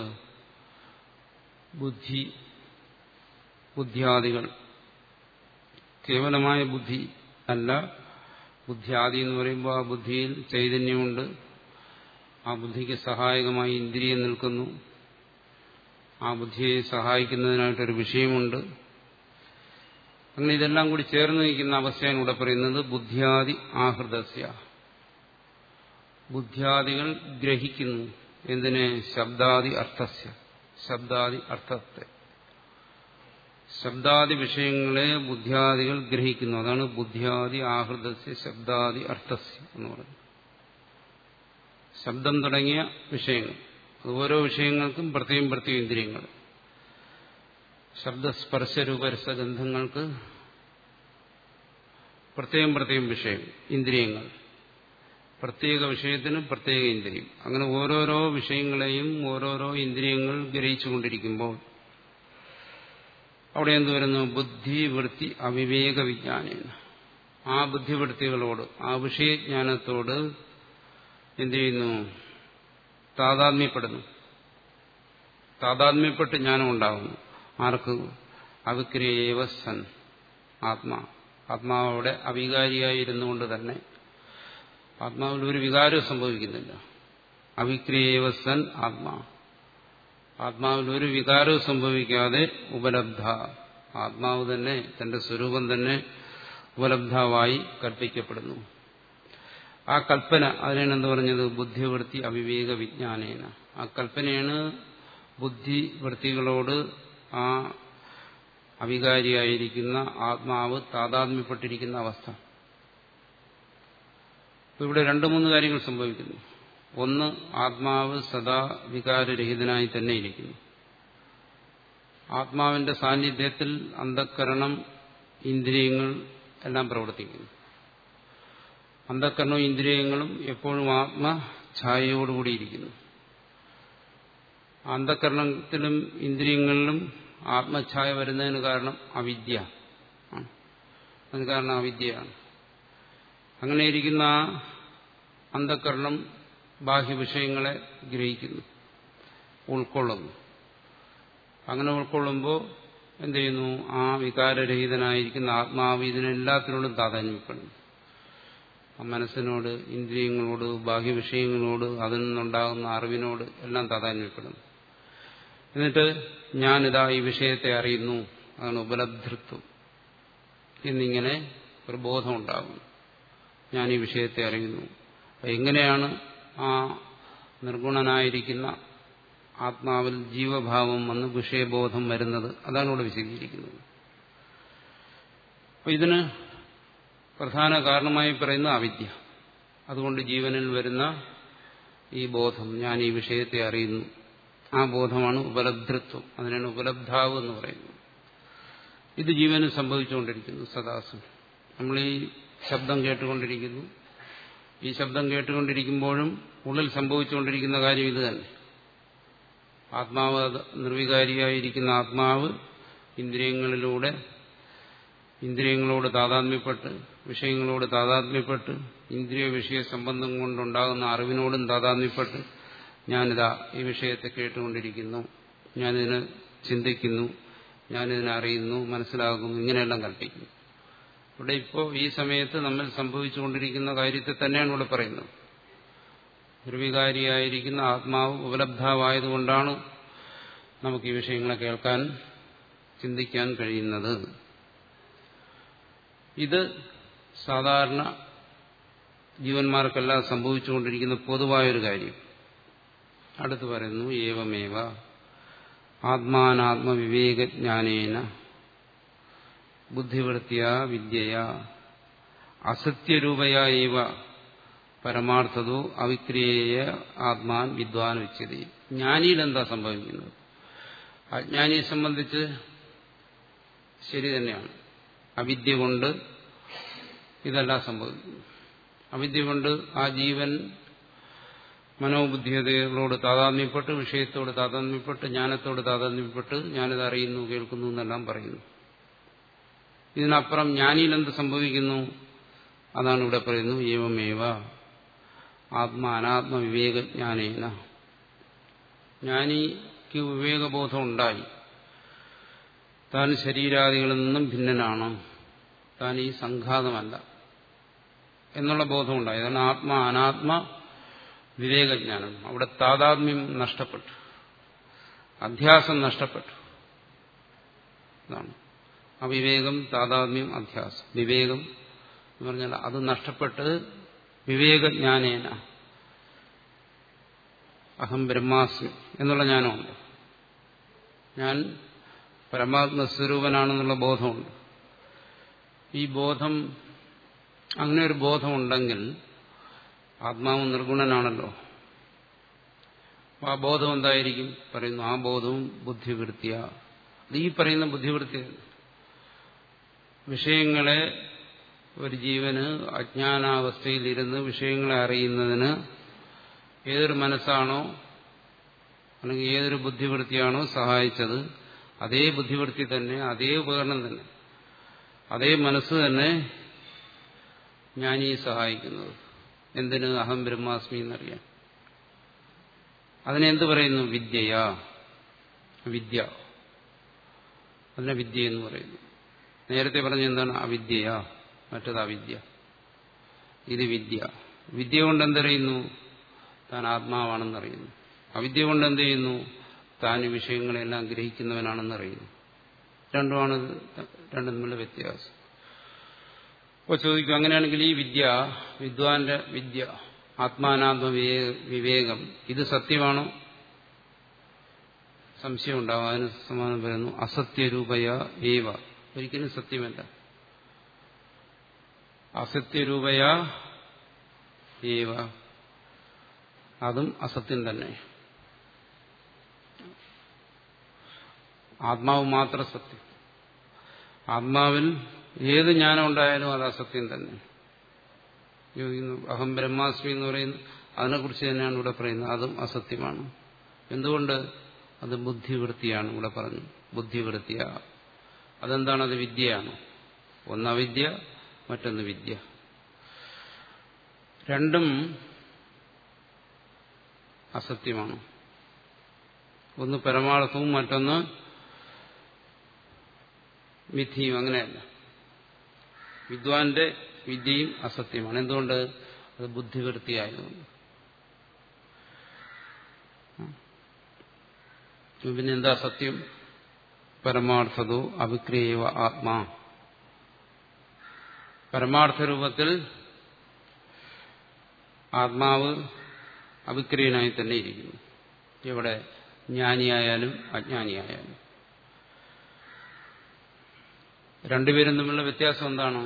ബുദ്ധി ബുദ്ധിയാദികൾ കേവലമായ ബുദ്ധി അല്ല ബുദ്ധിയാദി എന്ന് പറയുമ്പോൾ ആ ബുദ്ധിയിൽ ചൈതന്യമുണ്ട് ആ ബുദ്ധിക്ക് സഹായകമായി ഇന്ദ്രിയം നിൽക്കുന്നു ആ ബുദ്ധിയെ സഹായിക്കുന്നതിനായിട്ടൊരു വിഷയമുണ്ട് അങ്ങനെ ഇതെല്ലാം കൂടി ചേർന്ന് നിൽക്കുന്ന അവസ്ഥയാണ് ഇവിടെ പറയുന്നത് ബുദ്ധിയാദി ആഹൃതസ്യ ബുദ്ധിയാദികൾ ഗ്രഹിക്കുന്നു എന്തിനെ ശബ്ദാദി അർത്ഥസ്യ ശബ്ദാദി അർത്ഥത്തെ ശബ്ദാദി വിഷയങ്ങളെ ബുദ്ധിയാദികൾ ഗ്രഹിക്കുന്നു അതാണ് ബുദ്ധിയാദി ആഹൃതസ്യ ശബ്ദാദി അർത്ഥസ്യ എന്ന് പറയുന്നത് ശബ്ദം തുടങ്ങിയ വിഷയങ്ങൾ അത് ഓരോ വിഷയങ്ങൾക്കും പ്രത്യേകം പ്രത്യേക ഇന്ദ്രിയങ്ങൾ ശബ്ദസ്പർശരൂപരസഗന്ധങ്ങൾക്ക് പ്രത്യേകം പ്രത്യേകം വിഷയം ഇന്ദ്രിയങ്ങൾ പ്രത്യേക വിഷയത്തിന് പ്രത്യേക ഇന്ദ്രിയം അങ്ങനെ ഓരോരോ വിഷയങ്ങളെയും ഓരോരോ ഇന്ദ്രിയങ്ങൾ ഗ്രഹിച്ചുകൊണ്ടിരിക്കുമ്പോൾ അവിടെ എന്ത് വരുന്നു ബുദ്ധിവൃത്തി അവിവേക വിജ്ഞാനേന ആ ബുദ്ധിവൃത്തികളോട് ആ വിഷയജ്ഞാനത്തോട് എന്ത് ചെയ്യുന്നു താതാത്മ്യപ്പെടുന്നു താതാത്മ്യപ്പെട്ട് ജ്ഞാനം ഉണ്ടാകുന്നു ആർക്ക് അവിക്രിയേവ സൻ ആത്മാ ആത്മാവവിടെ അവികാരിയായിരുന്നു കൊണ്ട് തന്നെ ആത്മാവിൽ ഒരു വികാരവും സംഭവിക്കുന്നില്ല അവിക്രിയേവ സൻ ആത്മാ ആത്മാവിൽ ഒരു വികാരവും സംഭവിക്കാതെ ഉപലബ്ധ ആത്മാവ് തന്നെ തന്റെ സ്വരൂപം തന്നെ ഉപലബ്ധാവായി കൽപ്പിക്കപ്പെടുന്നു ആ കൽപ്പന അതിനാണ് എന്ത് പറഞ്ഞത് ബുദ്ധിവൃത്തി അവിവേക വിജ്ഞാനേന ആ കൽപ്പനയാണ് ബുദ്ധിവൃത്തികളോട് ആ അവികാരിയായിരിക്കുന്ന ആത്മാവ് താതാത്മ്യപ്പെട്ടിരിക്കുന്ന അവസ്ഥ ഇവിടെ രണ്ടു മൂന്ന് കാര്യങ്ങൾ സംഭവിക്കുന്നു ഒന്ന് ആത്മാവ് സദാ വികാരരഹിതനായി തന്നെ ഇരിക്കുന്നു ആത്മാവിന്റെ സാന്നിധ്യത്തിൽ അന്ധക്കരണം ഇന്ദ്രിയങ്ങൾ എല്ലാം പ്രവർത്തിക്കുന്നു അന്ധക്കരണവും ഇന്ദ്രിയങ്ങളും എപ്പോഴും ആത്മഛായയോടുകൂടിയിരിക്കുന്നു അന്ധക്കരണത്തിലും ഇന്ദ്രിയങ്ങളിലും ആത്മഛായ വരുന്നതിന് കാരണം അവിദ്യ അതിന് കാരണം അവിദ്യയാണ് അങ്ങനെ ഇരിക്കുന്ന ആ അന്ധക്കരണം ബാഹ്യവിഷയങ്ങളെ ഗ്രഹിക്കുന്നു ഉൾക്കൊള്ളുന്നു അങ്ങനെ ഉൾക്കൊള്ളുമ്പോൾ എന്ത് ചെയ്യുന്നു ആ വികാരരഹിതനായിരിക്കുന്ന ആത്മാവ് ഇതിനെല്ലാത്തിനോടും താതാന്യപ്പെടുന്നു ആ മനസ്സിനോട് ഇന്ദ്രിയങ്ങളോട് ബാഹ്യവിഷയങ്ങളോട് അതിൽ നിന്നുണ്ടാകുന്ന അറിവിനോട് എല്ലാം താതാന്യപ്പെടുന്നു എന്നിട്ട് ഞാനിതാ ഈ വിഷയത്തെ അറിയുന്നു അതാണ് ഉപലബ്ധൃത്വം എന്നിങ്ങനെ ഒരു ബോധം ഉണ്ടാകുന്നു ഞാൻ ഈ വിഷയത്തെ അറിയുന്നു എങ്ങനെയാണ് ആ നിർഗുണനായിരിക്കുന്ന ആത്മാവിൽ ജീവഭാവം വന്ന് വിഷയബോധം വരുന്നത് അതാണ് ഇവിടെ വിശദീകരിക്കുന്നത് അപ്പൊ ഇതിന് പ്രധാന കാരണമായി പറയുന്ന അവിദ്യ അതുകൊണ്ട് ജീവനിൽ വരുന്ന ഈ ബോധം ഞാൻ ഈ വിഷയത്തെ അറിയുന്നു ആ ബോധമാണ് ഉപലബ്ധൃത്വം അതിനാണ് ഉപലബ്ധാവ് എന്ന് പറയുന്നത് ഇത് ജീവന് സംഭവിച്ചുകൊണ്ടിരിക്കുന്നു സദാസം നമ്മൾ ഈ ശബ്ദം കേട്ടുകൊണ്ടിരിക്കുന്നു ഈ ശബ്ദം കേട്ടുകൊണ്ടിരിക്കുമ്പോഴും ഉള്ളിൽ സംഭവിച്ചുകൊണ്ടിരിക്കുന്ന കാര്യം ഇത് തന്നെ ആത്മാവ് നിർവികാരിയായിരിക്കുന്ന ആത്മാവ് ഇന്ദ്രിയങ്ങളിലൂടെ ഇന്ദ്രിയങ്ങളോട് താതാത്മ്യപ്പെട്ട് വിഷയങ്ങളോട് താതാത്മ്യപ്പെട്ട് ഇന്ദ്രിയ വിഷയ സംബന്ധം കൊണ്ടുണ്ടാകുന്ന അറിവിനോടും താതാത്മ്യപ്പെട്ട് ഞാനിതാ ഈ വിഷയത്തെ കേട്ടുകൊണ്ടിരിക്കുന്നു ഞാനിതിനെ ചിന്തിക്കുന്നു ഞാനിതിനെ അറിയുന്നു മനസ്സിലാക്കുന്നു ഇങ്ങനെയെല്ലാം കൽപ്പിക്കുന്നു ഇവിടെ ഇപ്പോൾ ഈ സമയത്ത് നമ്മൾ സംഭവിച്ചുകൊണ്ടിരിക്കുന്ന കാര്യത്തെ തന്നെയാണ് ഇവിടെ പറയുന്നത് നിർവികാരിയായിരിക്കുന്ന ആത്മാവ് ഉപലബ്ധാവായതുകൊണ്ടാണ് നമുക്ക് ഈ വിഷയങ്ങളെ കേൾക്കാൻ ചിന്തിക്കാൻ കഴിയുന്നത് ഇത് സാധാരണ ജീവന്മാർക്കെല്ലാം സംഭവിച്ചുകൊണ്ടിരിക്കുന്ന പൊതുവായൊരു കാര്യം അടുത്ത് പറയുന്നു ഏവമേവ ആത്മാനാത്മവിവേകജ്ഞാനേന ബുദ്ധിവൃത്തിയ വിദ്യയ അസത്യരൂപയാ ഏവ പരമാർത്ഥതോ അവിക്രിയേയ ആത്മാൻ വിദ്വാൻ ഉച്ചതി ജ്ഞാനിയിൽ എന്താ സംഭവിക്കുന്നത് അജ്ഞാനിയെ സംബന്ധിച്ച് ശരി തന്നെയാണ് അവിദ്യ കൊണ്ട് ഇതെല്ലാം സംഭവിക്കുന്നു അവിദ്യ കൊണ്ട് ആ ജീവൻ മനോബുദ്ധിയതകളോട് താതാത്മ്യപ്പെട്ട് വിഷയത്തോട് താതാത്മ്യപ്പെട്ട് ജ്ഞാനത്തോട് താതാത്മ്യപ്പെട്ട് ഞാനിത് അറിയുന്നു കേൾക്കുന്നു എന്നെല്ലാം പറയുന്നു ഇതിനപ്പുറം ജ്ഞാനിയിൽ എന്ത് സംഭവിക്കുന്നു അതാണ് ഇവിടെ പറയുന്നു ഏവമേവ ആത്മ അനാത്മ വിവേകജ്ഞാനേന ജ്ഞാനിക്ക് വിവേകബോധം ഉണ്ടായി താൻ ശരീരാദികളിൽ നിന്നും ഭിന്നനാണ് താൻ ഈ സംഘാതമല്ല എന്നുള്ള ബോധമുണ്ടായി അതാണ് ആത്മ അനാത്മ വിവേകജ്ഞാനം അവിടെ താതാത്മ്യം നഷ്ടപ്പെട്ടു അധ്യാസം നഷ്ടപ്പെട്ടു അതാണ് അവിവേകം താതാത്മ്യം അധ്യാസം വിവേകം എന്ന് പറഞ്ഞാൽ അത് നഷ്ടപ്പെട്ട് വിവേകജ്ഞാനേന അഹം ബ്രഹ്മാസ്മി എന്നുള്ള ജ്ഞാനമുണ്ട് ഞാൻ പരമാത്മസ്വരൂപനാണെന്നുള്ള ബോധമുണ്ട് ഈ ബോധം അങ്ങനെ ഒരു ബോധമുണ്ടെങ്കിൽ ആത്മാവ് നിർഗുണനാണല്ലോ ആ ബോധം എന്തായിരിക്കും പറയുന്നു ആ ബോധവും ബുദ്ധിവൃത്തിയ ഈ പറയുന്ന ബുദ്ധിവൃത്തി വിഷയങ്ങളെ ഒരു ജീവന് അജ്ഞാനാവസ്ഥയിലിരുന്ന് വിഷയങ്ങളെ അറിയുന്നതിന് ഏതൊരു മനസ്സാണോ അല്ലെങ്കിൽ ഏതൊരു ബുദ്ധിവൃത്തിയാണോ സഹായിച്ചത് അതേ ബുദ്ധിവൃത്തി തന്നെ അതേ ഉപകരണം തന്നെ അതേ മനസ്സ് തന്നെ ജ്ഞാനിയെ സഹായിക്കുന്നത് എന്തിന് അഹം ബ്രഹ്മാസ്മി എന്നറിയാൻ അതിനെന്ത് പറയുന്നു വിദ്യയാ വിദ്യ അതിനെ വിദ്യ എന്ന് പറയുന്നു നേരത്തെ പറഞ്ഞ എന്താണ് അവിദ്യയാ മറ്റത് അവിദ്യ ഇത് വിദ്യ വിദ്യ കൊണ്ട് എന്തറിയുന്നു താൻ ആത്മാവാണെന്നറിയുന്നു അവിദ്യ കൊണ്ട് എന്ത് ചെയ്യുന്നു താൻ ഈ വിഷയങ്ങളെല്ലാം ഗ്രഹിക്കുന്നവനാണെന്നറിയുന്നു രണ്ടുമാണ് രണ്ടും തമ്മിലുള്ള വ്യത്യാസം അപ്പോൾ ചോദിക്കും അങ്ങനെയാണെങ്കിൽ ഈ വിദ്യ വിദ്വാന്റെ വിദ്യ ആത്മാനാത്മ വിവേകം ഇത് സത്യമാണോ സംശയം ഉണ്ടാവും അതിന് സമാധാനം പറയുന്നു അസത്യരൂപയ ഏവ ഒരിക്കലും സത്യമല്ല അസത്യരൂപയ ഏവ അതും അസത്യം തന്നെ ആത്മാവ് മാത്രം സത്യം ആത്മാവിൽ ഏത് ജ്ഞാനം ഉണ്ടായാലും അത് അസത്യം തന്നെ അഹം ബ്രഹ്മാസ്മി എന്ന് പറയുന്നു അതിനെക്കുറിച്ച് തന്നെയാണ് ഇവിടെ പറയുന്നത് അതും അസത്യമാണ് എന്തുകൊണ്ട് അത് ബുദ്ധിവൃത്തിയാണ് ഇവിടെ പറഞ്ഞു ബുദ്ധിവൃത്തിയ അതെന്താണ് അത് വിദ്യയാണ് ഒന്ന് അവിദ്യ മറ്റൊന്ന് വിദ്യ രണ്ടും അസത്യമാണ് ഒന്ന് പരമാർത്ഥവും മറ്റൊന്ന് മിഥിയും അങ്ങനെയല്ല വിദ്വാന്റെ വിദ്യയും അസത്യമാണ് എന്തുകൊണ്ട് അത് ബുദ്ധിവൃത്തിയായതുകൊണ്ട് പിന്നെ എന്താ സത്യം പരമാർത്ഥതോ അവിക്രിയവ ആത്മാ പരമാർത്ഥ രൂപത്തിൽ ആത്മാവ് അവിക്രിയനായി തന്നെ ഇരിക്കുന്നു ഇവിടെ ജ്ഞാനിയായാലും അജ്ഞാനിയായാലും രണ്ടുപേരും തമ്മിലുള്ള വ്യത്യാസം എന്താണ്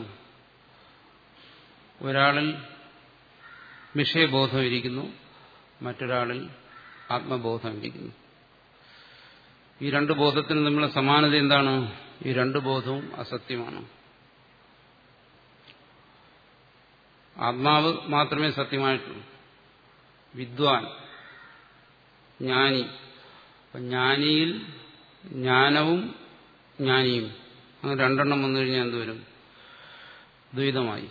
ഒരാളിൽ വിഷയബോധം ഇരിക്കുന്നു മറ്റൊരാളിൽ ആത്മബോധം ഇരിക്കുന്നു ഈ രണ്ട് ബോധത്തിന് തമ്മിലുള്ള സമാനത എന്താണ് ഈ രണ്ട് ബോധവും അസത്യമാണ് ആത്മാവ് മാത്രമേ സത്യമായിട്ടുള്ളൂ വിദ്വാൻ ജ്ഞാനി അപ്പൊ ജ്ഞാനിയിൽ ജ്ഞാനവും ജ്ഞാനിയും അങ്ങനെ രണ്ടെണ്ണം വന്നു കഴിഞ്ഞാൽ എന്തുവരും ദ്വൈതമായി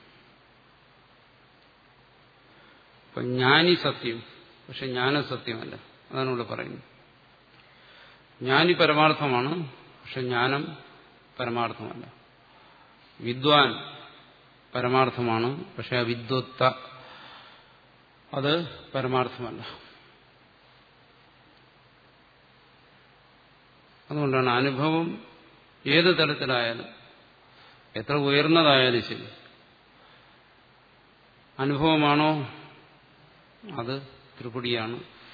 അപ്പൊ ജ്ഞാനി സത്യം പക്ഷെ ജ്ഞാനം സത്യമല്ല അതാണ് ഇവിടെ പറയുന്നത് ജ്ഞാനി പരമാർത്ഥമാണ് പക്ഷെ ജ്ഞാനം പരമാർത്ഥമല്ല വിദ്വാൻ പരമാർത്ഥമാണ് പക്ഷെ ആ വിദ്വത്ത അത് പരമാർത്ഥമല്ല അതുകൊണ്ടാണ് അനുഭവം ഏത് തലത്തിലായാലും എത്ര ഉയർന്നതായാലും ശരി അനുഭവമാണോ അത് ത്രിപുടിയാണ്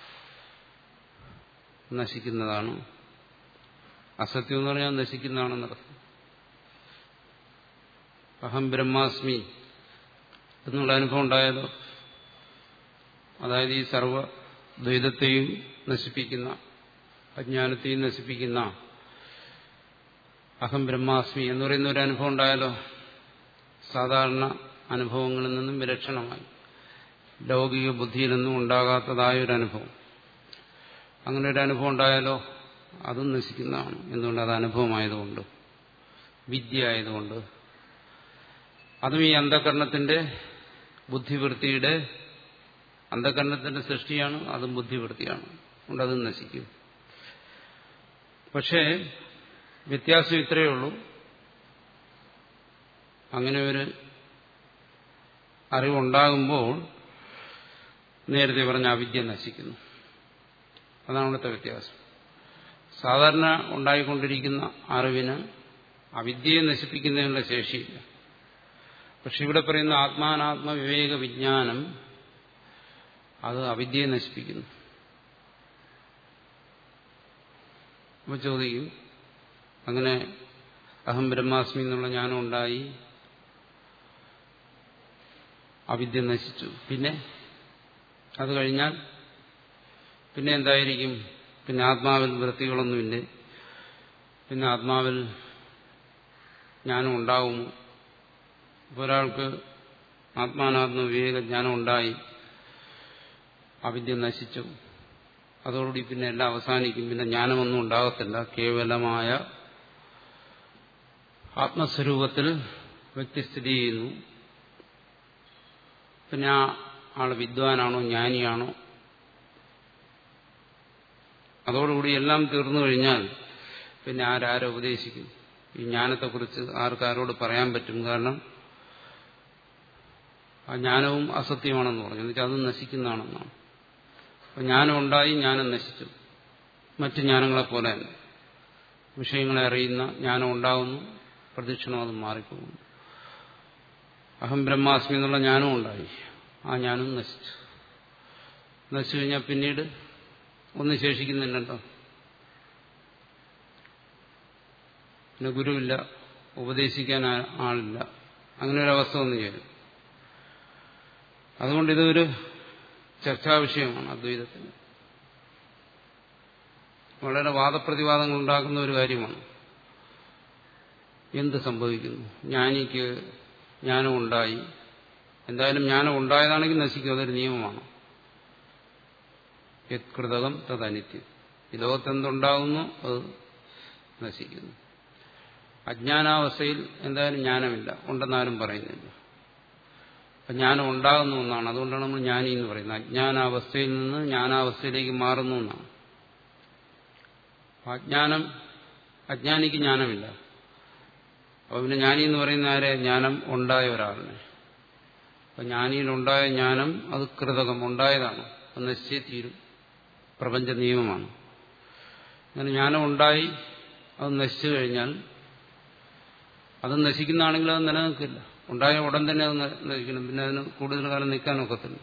നശിക്കുന്നതാണ് അസത്യം എന്ന് പറഞ്ഞാൽ നശിക്കുന്നതാണെന്നർത്ഥം അഹം ബ്രഹ്മാസ്മി എന്നുള്ള അനുഭവം ഉണ്ടായാലോ അതായത് ഈ സർവ ദ്വൈതത്തെയും നശിപ്പിക്കുന്ന അജ്ഞാനത്തെയും നശിപ്പിക്കുന്ന അഹം ബ്രഹ്മാസ്മി എന്ന് പറയുന്ന ഒരു അനുഭവം ഉണ്ടായാലോ സാധാരണ അനുഭവങ്ങളിൽ നിന്നും വിലക്ഷണമായി ലൗകിക ബുദ്ധിയിൽ നിന്നും ഉണ്ടാകാത്തതായ ഒരു അനുഭവം അങ്ങനെ ഒരു അനുഭവം ഉണ്ടായാലോ അതും നശിക്കുന്നതാണ് എന്തുകൊണ്ട് അത് അനുഭവമായതുകൊണ്ട് വിദ്യ ആയതുകൊണ്ട് അതും ഈ അന്ധകരണത്തിന്റെ ബുദ്ധിവൃത്തിയുടെ അന്ധകരണത്തിന്റെ സൃഷ്ടിയാണ് അതും ബുദ്ധിവൃത്തിയാണ് അതുകൊണ്ട് അതും നശിക്കും പക്ഷേ വ്യത്യാസം ഇത്രയേ ഉള്ളൂ അങ്ങനെ ഒരു അറിവുണ്ടാകുമ്പോൾ നേരത്തെ പറഞ്ഞ അവിദ്യ നശിക്കുന്നു അതാണ് ഇവിടുത്തെ വ്യത്യാസം സാധാരണ ഉണ്ടായിക്കൊണ്ടിരിക്കുന്ന അറിവിന് അവിദ്യയെ നശിപ്പിക്കുന്നതിനുള്ള ശേഷിയില്ല പക്ഷെ ഇവിടെ പറയുന്ന ആത്മാനാത്മ വിവേക വിജ്ഞാനം അത് അവിദ്യയെ നശിപ്പിക്കുന്നു അപ്പൊ ചോദിക്കും അങ്ങനെ അഹം ബ്രഹ്മാസ്മി എന്നുള്ള ജ്ഞാനം ഉണ്ടായി അവിദ്യ നശിച്ചു പിന്നെ അത് കഴിഞ്ഞാൽ പിന്നെ എന്തായിരിക്കും പിന്നെ ആത്മാവിൽ വൃത്തികളൊന്നുമില്ലേ പിന്നെ ആത്മാവിൽ ജ്ഞാനം ഉണ്ടാവുമോ ഒരാൾക്ക് ആത്മാനാത്മ വിവേക ജ്ഞാനം ഉണ്ടായി അവിദ്യ നശിച്ചു അതോടുകൂടി പിന്നെ എല്ലാം അവസാനിക്കും പിന്നെ ജ്ഞാനമൊന്നും ഉണ്ടാകത്തില്ല കേവലമായ ആത്മസ്വരൂപത്തിൽ വ്യക്തി സ്ഥിതി ചെയ്യുന്നു പിന്നെ ആ ആള് വിദ്വാനാണോ ജ്ഞാനിയാണോ അതോടുകൂടി എല്ലാം തീർന്നു കഴിഞ്ഞാൽ പിന്നെ ആരാരെ ഉപദേശിക്കും ഈ ജ്ഞാനത്തെക്കുറിച്ച് ആർക്കാരോട് പറയാൻ പറ്റും കാരണം ആ ജ്ഞാനവും അസത്യമാണെന്ന് പറഞ്ഞു എന്നുവെച്ചാൽ അതും നശിക്കുന്നതാണെന്നാണ് അപ്പൊ ജ്ഞാനം ഉണ്ടായി ജ്ഞാനം നശിച്ചു മറ്റു ജ്ഞാനങ്ങളെപ്പോലെ തന്നെ വിഷയങ്ങളെ അറിയുന്ന ജ്ഞാനം ഉണ്ടാകുന്നു പ്രദക്ഷിണം അത് മാറിപ്പോകുന്നു അഹം ബ്രഹ്മാസ്മി എന്നുള്ള ജ്ഞാനവും ഉണ്ടായി ആ ജ്ഞാനവും നശിച്ചു നശിച്ചു കഴിഞ്ഞാൽ പിന്നീട് ഒന്നും ശേഷിക്കുന്നില്ലല്ലോ പിന്നെ ഗുരുവില്ല ഉപദേശിക്കാൻ ആളില്ല അങ്ങനെ ഒരു അവസ്ഥ വന്നു ചേരും അതുകൊണ്ട് ഇതൊരു ചർച്ചാ വിഷയമാണ് അദ്വൈതത്തിന് വളരെ വാദപ്രതിവാദങ്ങൾ ഉണ്ടാക്കുന്ന ഒരു കാര്യമാണ് എന്ത് സംഭവിക്കുന്നു ജ്ഞാനിക്ക് ജ്ഞാനം ഉണ്ടായി എന്തായാലും ജ്ഞാനം ഉണ്ടായതാണെങ്കിൽ നശിക്കും അതൊരു നിയമമാണ് യത്കൃതകം തദനിത്യം ഈ ലോകത്ത് എന്തുണ്ടാകുന്നു അത് നശിക്കുന്നു അജ്ഞാനാവസ്ഥയിൽ എന്തായാലും ജ്ഞാനമില്ല ഉണ്ടെന്നാരും പറയുന്നില്ല അപ്പൊ ജ്ഞാനം ഉണ്ടാകുന്നു എന്നാണ് അതുകൊണ്ടാണ് നമ്മൾ ജ്ഞാനി എന്ന് പറയുന്നത് അജ്ഞാനാവസ്ഥയിൽ നിന്ന് ജ്ഞാനാവസ്ഥയിലേക്ക് മാറുന്നു എന്നാണ് അജ്ഞാനം അജ്ഞാനിക്ക് ജ്ഞാനമില്ല അപ്പൊ പിന്നെ ജ്ഞാനി എന്ന് പറയുന്ന ആരെ ജ്ഞാനം ഉണ്ടായ ഒരാളിനെ അപ്പൊ ജ്ഞാനിയിലുണ്ടായ ജ്ഞാനം അത് കൃതകം ഉണ്ടായതാണ് അത് നശിച്ചേ തീരും പ്രപഞ്ച നിയമമാണ് അങ്ങനെ ജ്ഞാനം ഉണ്ടായി അത് നശിച്ചു കഴിഞ്ഞാൽ അത് നശിക്കുന്നതാണെങ്കിൽ അത് നിലനിൽക്കില്ല ഉണ്ടായ ഉടൻ തന്നെ അത് നശിക്കണം പിന്നെ അതിന് കൂടുതൽ കാലം നിൽക്കാനൊക്കത്തില്ല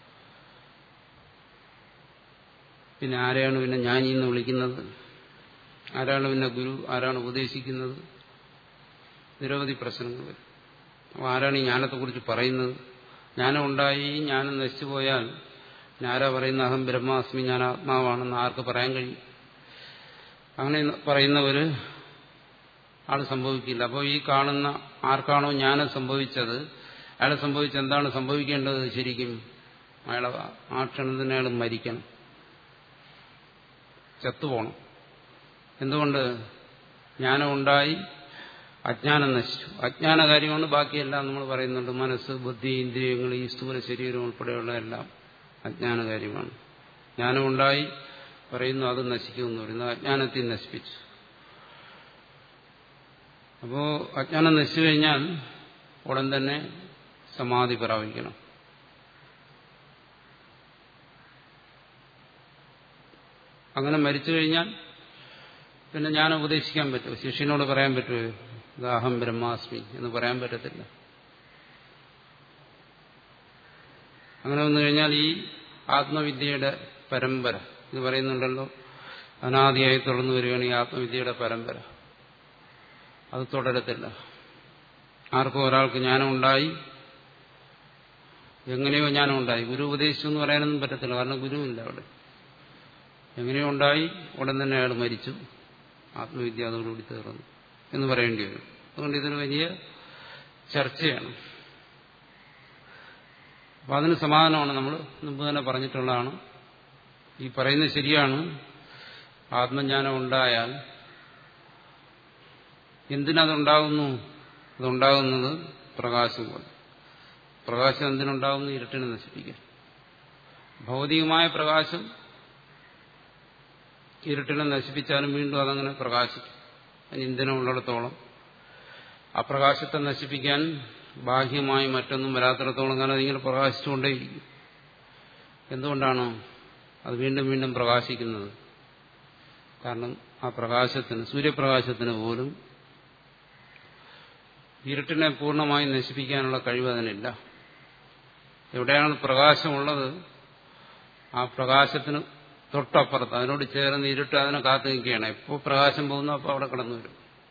പിന്നെ ആരെയാണ് പിന്നെ ജ്ഞാനി എന്ന് വിളിക്കുന്നത് ആരാണ് പിന്നെ ഗുരു ആരാണ് ഉപദേശിക്കുന്നത് നിരവധി പ്രശ്നങ്ങൾ വരും അപ്പോൾ ആരാണ് ഈ ജ്ഞാനത്തെക്കുറിച്ച് പറയുന്നത് ജ്ഞാനം ഉണ്ടായി ജ്ഞാനം നശിച്ചു പോയാൽ പിന്നെ ആരാ പറയുന്ന അഹം ബ്രഹ്മാസ്മി ഞാൻ ആത്മാവാണെന്ന് ആർക്ക് പറയാൻ കഴിയും അങ്ങനെ പറയുന്ന ഒരു ആൾ സംഭവിക്കില്ല അപ്പോൾ ഈ കാണുന്ന ആർക്കാണോ ജ്ഞാനം സംഭവിച്ചത് അയാളെ സംഭവിച്ച് എന്താണ് സംഭവിക്കേണ്ടത് ശരിക്കും അയാളെ ആ ക്ഷണത്തിന് അയാൾ മരിക്കണം ചത്തുപോണം എന്തുകൊണ്ട് ജ്ഞാനം ഉണ്ടായി അജ്ഞാനം നശിച്ചു അജ്ഞാന കാര്യമാണ് ബാക്കിയെല്ലാം നമ്മൾ പറയുന്നുണ്ട് മനസ്സ് ബുദ്ധി ഇന്ദ്രിയങ്ങൾ ഈ സ്ഥൂല ശരീരം ഉൾപ്പെടെയുള്ള എല്ലാം അജ്ഞാന കാര്യമാണ് ജ്ഞാനം ഉണ്ടായി പറയുന്നു അത് നശിക്കുമെന്ന് പറയുന്നു അജ്ഞാനത്തെ നശിപ്പിച്ചു അപ്പോ അജ്ഞാനം നശിച്ചു കഴിഞ്ഞാൽ ഉടൻ തന്നെ സമാധി പ്രാപിക്കണം അങ്ങനെ മരിച്ചു കഴിഞ്ഞാൽ പിന്നെ ഞാൻ ഉപദേശിക്കാൻ പറ്റുമോ ശിഷ്യനോട് പറയാൻ പറ്റുമോ ദാഹം ബ്രഹ്മാസ്മി എന്ന് പറയാൻ പറ്റത്തില്ല അങ്ങനെ വന്നു കഴിഞ്ഞാൽ ഈ ആത്മവിദ്യയുടെ പരമ്പര ഇത് പറയുന്നുണ്ടല്ലോ അനാദിയായി തുടർന്നു വരികയാണ് ഈ ആത്മവിദ്യയുടെ പരമ്പര അത് തുടരത്തില്ല ആർക്കും ഒരാൾക്ക് ജ്ഞാനം ഉണ്ടായി എങ്ങനെയോ ജ്ഞാനം ഉണ്ടായി ഗുരു ഉപദേശിച്ചു എന്ന് പറയാനൊന്നും പറ്റത്തില്ല കാരണം ഗുരുവില്ല അവിടെ എങ്ങനെയോ ഉണ്ടായി ഉടൻ തന്നെ അയാൾ മരിച്ചു ആത്മവിദ്യ അതോടുകൂടി തീർന്നു എന്ന് പറയേണ്ടി വരും അതുകൊണ്ട് ഇതൊരു വലിയ ചർച്ചയാണ് അപ്പൊ അതിന് സമാധാനമാണ് നമ്മൾ മുമ്പ് തന്നെ പറഞ്ഞിട്ടുള്ളതാണ് ഈ പറയുന്നത് ശരിയാണ് ആത്മജ്ഞാനം ഉണ്ടായാൽ എന്തിനതുണ്ടാകുന്നു അതുണ്ടാകുന്നത് പ്രകാശം കൊണ്ട് പ്രകാശം എന്തിനുണ്ടാകുന്നു ഇരുട്ടിനെ നശിപ്പിക്കാൻ ഭൗതികമായ പ്രകാശം ഇരുട്ടിനെ നശിപ്പിച്ചാലും വീണ്ടും അതങ്ങനെ പ്രകാശിക്കും അതിന് ഇന്ധനം ഉള്ളിടത്തോളം ആ പ്രകാശത്തെ നശിപ്പിക്കാൻ ബാഹ്യമായി മറ്റൊന്നും വരാത്തിടത്തോളം കാലം അതിങ്ങനെ പ്രകാശിച്ചുകൊണ്ടേയിരിക്കും എന്തുകൊണ്ടാണ് അത് വീണ്ടും വീണ്ടും പ്രകാശിക്കുന്നത് കാരണം ആ പ്രകാശത്തിന് സൂര്യപ്രകാശത്തിന് പോലും ഇരുട്ടിനെ പൂർണ്ണമായി നശിപ്പിക്കാനുള്ള കഴിവ് അതിനില്ല എവിടെയാണ് പ്രകാശമുള്ളത് ആ പ്രകാശത്തിന് തൊട്ടപ്പുറത്ത് അതിനോട് ചേർന്ന് ഇരുട്ട് അതിനെ കാത്തു നിൽക്കുകയാണ് എപ്പോൾ പ്രകാശം പോകുന്നു അപ്പോൾ അവിടെ കടന്നു വരും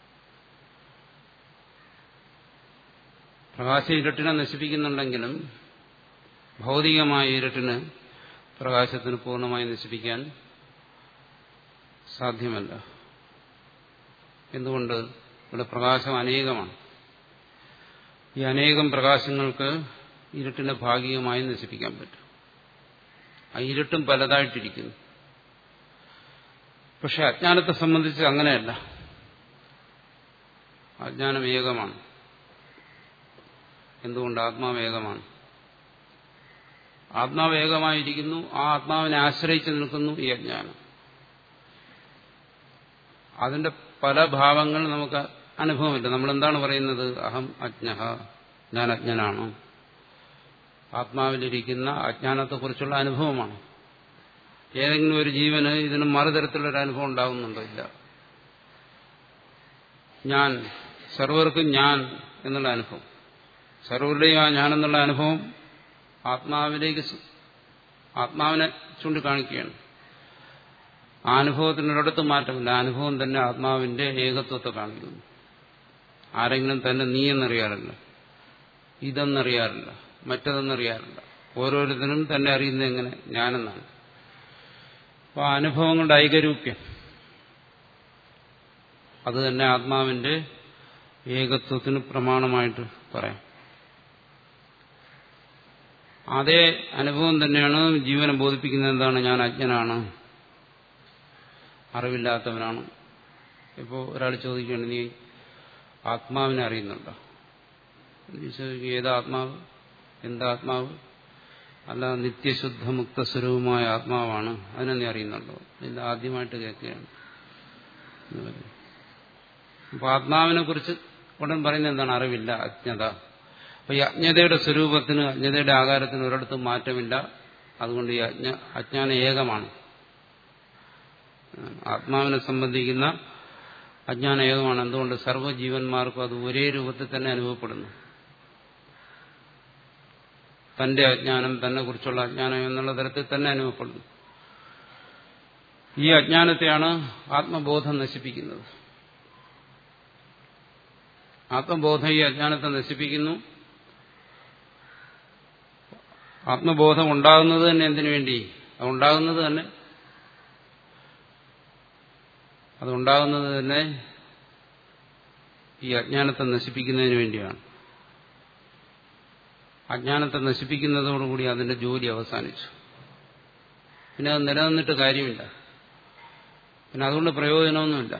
പ്രകാശം ഇരുട്ടിനെ നശിപ്പിക്കുന്നുണ്ടെങ്കിലും ഭൗതികമായ ഇരുട്ടിന് പ്രകാശത്തിന് പൂർണ്ണമായി നശിപ്പിക്കാൻ സാധ്യമല്ല എന്തുകൊണ്ട് ഇവിടെ പ്രകാശം അനേകമാണ് ഈ അനേകം പ്രകാശങ്ങൾക്ക് ഇരുട്ടിനെ ഭാഗികമായി നശിപ്പിക്കാൻ പറ്റും ആ ഇരുട്ടും പലതായിട്ടിരിക്കുന്നു പക്ഷെ അജ്ഞാനത്തെ സംബന്ധിച്ച് അങ്ങനെയല്ല അജ്ഞാനം ഏകമാണ് എന്തുകൊണ്ട് ആത്മാവ് ഏകമാണ് ആത്മാവ് ഏകമായിരിക്കുന്നു ആ ആത്മാവിനെ ആശ്രയിച്ച് നിൽക്കുന്നു ഈ അജ്ഞാനം അതിന്റെ പല ഭാവങ്ങൾ നമുക്ക് അനുഭവമില്ല നമ്മൾ എന്താണ് പറയുന്നത് അഹം അജ്ഞ ഞാൻ അജ്ഞനാണ് ആത്മാവിലിരിക്കുന്ന അജ്ഞാനത്തെക്കുറിച്ചുള്ള അനുഭവമാണ് ഏതെങ്കിലും ഒരു ജീവന് ഇതിന് മറുതരത്തിലൊരു അനുഭവം ഉണ്ടാകുന്നുണ്ടോ ഇല്ല ഞാൻ സർവർക്കും ഞാൻ എന്നുള്ള അനുഭവം സർവരുടെയും ആ ഞാൻ എന്നുള്ള അനുഭവം ആത്മാവിലേക്ക് ആത്മാവിനെ ചൂണ്ടിക്കാണിക്കുകയാണ് ആ അനുഭവത്തിനൊരിടത്ത് മാറ്റമില്ല ആ അനുഭവം തന്നെ ആത്മാവിന്റെ ഏകത്വത്തെ കാണിക്കുന്നു ആരെങ്കിലും തന്നെ നീ എന്നറിയാറില്ല ഇതെന്നറിയാറില്ല മറ്റതെന്നറിയാറില്ല ഓരോരുത്തരും തന്നെ അറിയുന്നത് എങ്ങനെ ഞാനെന്നാണ് അപ്പോൾ ആ അനുഭവങ്ങളുടെ ഐകരൂപ്യം അത് തന്നെ ആത്മാവിന്റെ ഏകത്വത്തിന് പ്രമാണമായിട്ട് പറയാം അതേ അനുഭവം തന്നെയാണ് ജീവനെ ബോധിപ്പിക്കുന്നത് എന്താണ് ഞാൻ അജ്ഞനാണ് അറിവില്ലാത്തവനാണ് ഇപ്പോൾ ഒരാൾ ചോദിക്കുകയാണ് നീ ആത്മാവിനെ അറിയുന്നുണ്ടോ ഏത് ആത്മാവ് എന്താ ആത്മാവ് അല്ല നിത്യശുദ്ധ മുക്തസ്വരൂപമായ ആത്മാവാണ് അതിനെ നീ അറിയുന്നുണ്ടോ ഇല്ല ആദ്യമായിട്ട് കേൾക്കുകയാണ് അപ്പൊ ആത്മാവിനെ കുറിച്ച് ഉടൻ പറയുന്നത് എന്താണ് അറിവില്ല അജ്ഞത അപ്പൊ ഈ അജ്ഞതയുടെ സ്വരൂപത്തിന് അജ്ഞതയുടെ ആകാരത്തിന് ഒരിടത്തും മാറ്റമില്ല അതുകൊണ്ട് ഈ അജ്ഞ അജ്ഞാന ഏകമാണ് ആത്മാവിനെ സംബന്ധിക്കുന്ന അജ്ഞാന ഏകമാണ് എന്തുകൊണ്ട് സർവ്വജീവന്മാർക്കും അത് ഒരേ രൂപത്തിൽ തന്നെ അനുഭവപ്പെടുന്നു തന്റെ അജ്ഞാനം തന്നെ കുറിച്ചുള്ള അജ്ഞാനം എന്നുള്ള തരത്തിൽ തന്നെ അനുഭവപ്പെടുന്നു ഈ അജ്ഞാനത്തെയാണ് ആത്മബോധം നശിപ്പിക്കുന്നത് ആത്മബോധം ഈ അജ്ഞാനത്തെ നശിപ്പിക്കുന്നു ആത്മബോധം ഉണ്ടാകുന്നത് തന്നെ എന്തിനു വേണ്ടി അതുണ്ടാകുന്നത് തന്നെ അതുണ്ടാകുന്നത് തന്നെ ഈ അജ്ഞാനത്തെ നശിപ്പിക്കുന്നതിന് വേണ്ടിയാണ് അജ്ഞാനത്തെ നശിപ്പിക്കുന്നതോടുകൂടി അതിന്റെ ജോലി അവസാനിച്ചു പിന്നെ അത് നിലനിന്നിട്ട് കാര്യമില്ല പിന്നെ അതുകൊണ്ട് പ്രയോജനമൊന്നുമില്ല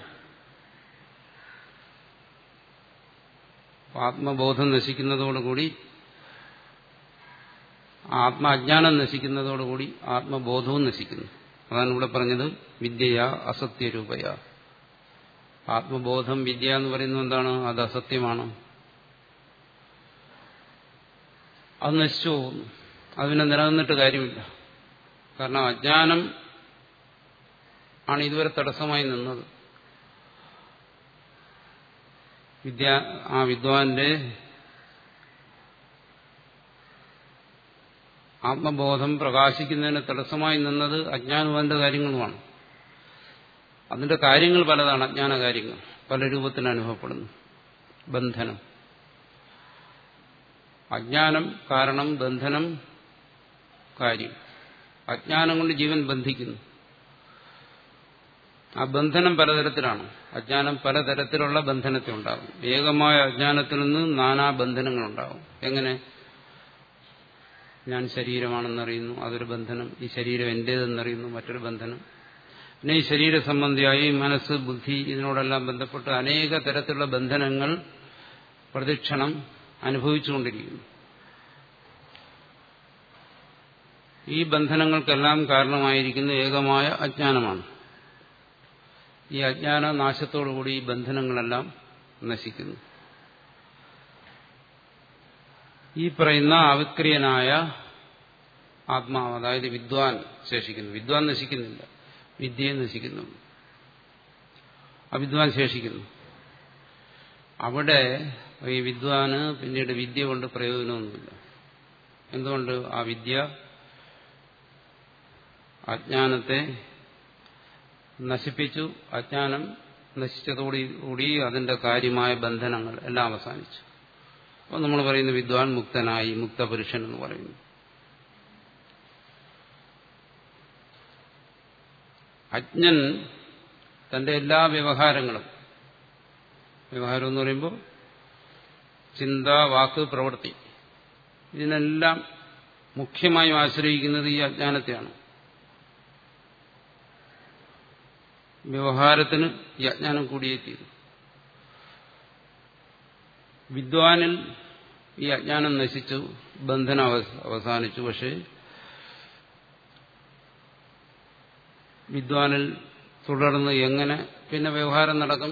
ആത്മബോധം നശിക്കുന്നതോടുകൂടി ആത്മാജ്ഞാനം നശിക്കുന്നതോടുകൂടി ആത്മബോധവും നശിക്കുന്നു അതാണ് ഇവിടെ പറഞ്ഞത് വിദ്യയ അസത്യരൂപയ ആത്മബോധം വിദ്യ എന്ന് പറയുന്നത് എന്താണ് അത് അസത്യമാണ് അത് നശിച്ചു പോകുന്നു അതിനെ നിലനിന്നിട്ട് കാര്യമില്ല കാരണം അജ്ഞാനം ആണ് ഇതുവരെ തടസ്സമായി നിന്നത് വിദ്യ ആ വിദ്വാന്റെ ആത്മബോധം പ്രകാശിക്കുന്നതിന് തടസ്സമായി നിന്നത് അജ്ഞാനവാന്റെ കാര്യങ്ങളുമാണ് അതിന്റെ കാര്യങ്ങൾ പലതാണ് അജ്ഞാന കാര്യങ്ങൾ പല രൂപത്തിൽ അനുഭവപ്പെടുന്നു ബന്ധനം അജ്ഞാനം കാരണം ബന്ധനം കാര്യം അജ്ഞാനം കൊണ്ട് ജീവൻ ബന്ധിക്കുന്നു ആ ബന്ധനം പലതരത്തിലാണ് അജ്ഞാനം പലതരത്തിലുള്ള ബന്ധനത്തിൽ ഉണ്ടാകും ഏകമായ അജ്ഞാനത്തിൽ നിന്ന് നാനാ ബന്ധനങ്ങളുണ്ടാകും എങ്ങനെ ഞാൻ ശരീരമാണെന്നറിയുന്നു അതൊരു ബന്ധനം ഈ ശരീരം എന്റേതെന്നറിയുന്നു മറ്റൊരു ബന്ധനം പിന്നെ ഈ ശരീര സംബന്ധിയായി മനസ്സ് ബുദ്ധി ഇതിനോടെല്ലാം ബന്ധപ്പെട്ട് അനേക തരത്തിലുള്ള ബന്ധനങ്ങൾ പ്രദക്ഷിണം അനുഭവിച്ചുകൊണ്ടിരിക്കുന്നു ഈ ബന്ധനങ്ങൾക്കെല്ലാം കാരണമായിരിക്കുന്ന ഏകമായ അജ്ഞാനമാണ് ഈ അജ്ഞാന നാശത്തോടുകൂടി ഈ ബന്ധനങ്ങളെല്ലാം നശിക്കുന്നു ഈ പറയുന്ന അവിക്രിയനായ ആത്മാവ് അതായത് വിദ്വാൻ ശേഷിക്കുന്നു വിദ്വാൻ നശിക്കുന്നില്ല വിദ്യയെ നശിക്കുന്നു അവിദ്വാൻ ശേഷിക്കുന്നു അവിടെ ഈ വിദ്വാന് പിന്നീട് വിദ്യ കൊണ്ട് പ്രയോജനമൊന്നുമില്ല എന്തുകൊണ്ട് ആ വിദ്യ അജ്ഞാനത്തെ നശിപ്പിച്ചു അജ്ഞാനം നശിച്ചതോടുകൂടി അതിന്റെ കാര്യമായ ബന്ധനങ്ങൾ എല്ലാം അവസാനിച്ചു അപ്പോൾ നമ്മൾ പറയുന്ന വിദ്വാൻ മുക്തനായി മുക്തപുരുഷൻ എന്ന് പറയുന്നു അജ്ഞൻ തന്റെ എല്ലാ വ്യവഹാരങ്ങളും വ്യവഹാരം എന്ന് പറയുമ്പോൾ ചിന്ത വാക്ക് പ്രവൃത്തി ഇതിനെല്ലാം മുഖ്യമായും ആശ്രയിക്കുന്നത് ഈ അജ്ഞാനത്തെയാണ് വ്യവഹാരത്തിന് ഈ അജ്ഞാനം കൂടിയേ തീരും വിദ്വാനിൽ ഈ അജ്ഞാനം നശിച്ചു ബന്ധനം അവസാനിച്ചു പക്ഷേ വിദ്വാനിൽ തുടർന്ന് എങ്ങനെ പിന്നെ വ്യവഹാരം നടക്കും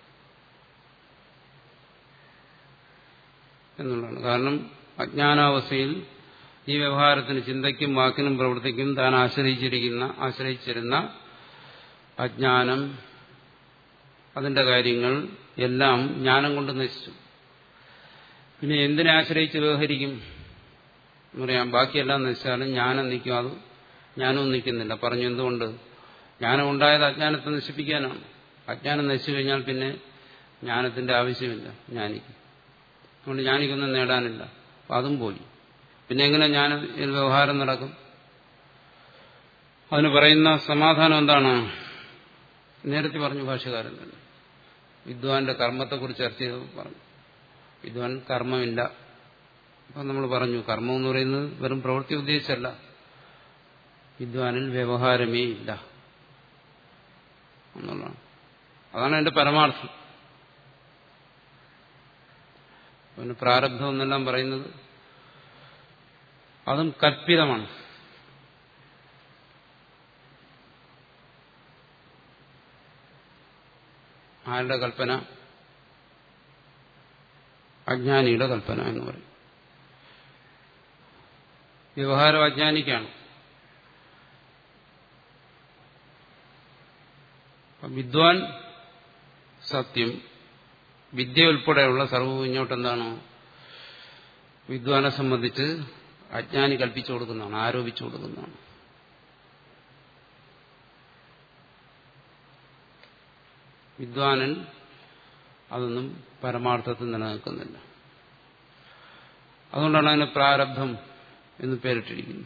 എന്നുള്ളതാണ് കാരണം അജ്ഞാനാവസ്ഥയിൽ ഈ വ്യവഹാരത്തിന് ചിന്തയ്ക്കും വാക്കിനും പ്രവൃത്തിക്കും താൻ ആശ്രയിച്ചിരിക്കുന്ന ആശ്രയിച്ചിരുന്ന അജ്ഞാനം അതിന്റെ കാര്യങ്ങൾ എല്ലാം ജ്ഞാനം കൊണ്ട് നശിച്ചു പിന്നെ എന്തിനെ ആശ്രയിച്ച് വ്യവഹരിക്കും എന്ന് പറയാം ബാക്കിയെല്ലാം നശിച്ചാലും ജ്ഞാനം നിൽക്കും അത് ജ്ഞാനവും നിൽക്കുന്നില്ല പറഞ്ഞു എന്തുകൊണ്ട് ജ്ഞാനം ഉണ്ടായത് അജ്ഞാനത്തെ നശിപ്പിക്കാനാണ് അജ്ഞാനം നശിച്ചു കഴിഞ്ഞാൽ പിന്നെ ജ്ഞാനത്തിന്റെ ആവശ്യമില്ല ജ്ഞാനിക്ക് അതുകൊണ്ട് ജ്ഞാനിക്കൊന്നും നേടാനില്ല അപ്പം അതും പോയി പിന്നെ എങ്ങനെ ജ്ഞാന വ്യവഹാരം നടക്കും അതിന് പറയുന്ന സമാധാനം എന്താണ് നേരത്തെ പറഞ്ഞു ഭാഷകാരൻ തന്നെ വിദ്വാന്റെ കർമ്മത്തെക്കുറിച്ച് ചർച്ച ചെയ്ത് പറഞ്ഞു വിദ്വാൻ കർമ്മമില്ല അപ്പം നമ്മൾ പറഞ്ഞു കർമ്മം എന്ന് പറയുന്നത് വെറും പ്രവൃത്തി ഉദ്ദേശിച്ചല്ല വിദ്വാനിൽ വ്യവഹാരമേ ഇല്ല എന്നുള്ളതാണ് അതാണ് എന്റെ പരമാർത്ഥം പിന്നെ പ്രാരബ്ധം എന്നെല്ലാം പറയുന്നത് അതും കൽപ്പിതമാണ് ആരുടെ കൽപ്പന അജ്ഞാനിയുടെ കൽപ്പന എന്ന് പറയും വ്യവഹാരം അജ്ഞാനിക്കാണ് വിദ്വാൻ സത്യം വിദ്യ ഉൾപ്പെടെയുള്ള സർവ്വവും ഇങ്ങോട്ടെന്താണ് വിദ്വാനെ സംബന്ധിച്ച് അജ്ഞാനി കൽപ്പിച്ചു കൊടുക്കുന്നതാണ് ആരോപിച്ചു കൊടുക്കുന്നതാണ് വിദ്വാനൻ അതൊന്നും പരമാർത്ഥത്തിൽ നിലനിൽക്കുന്നില്ല അതുകൊണ്ടാണ് അതിന് പ്രാരബ്ധം എന്ന് പേരിട്ടിരിക്കുന്നത്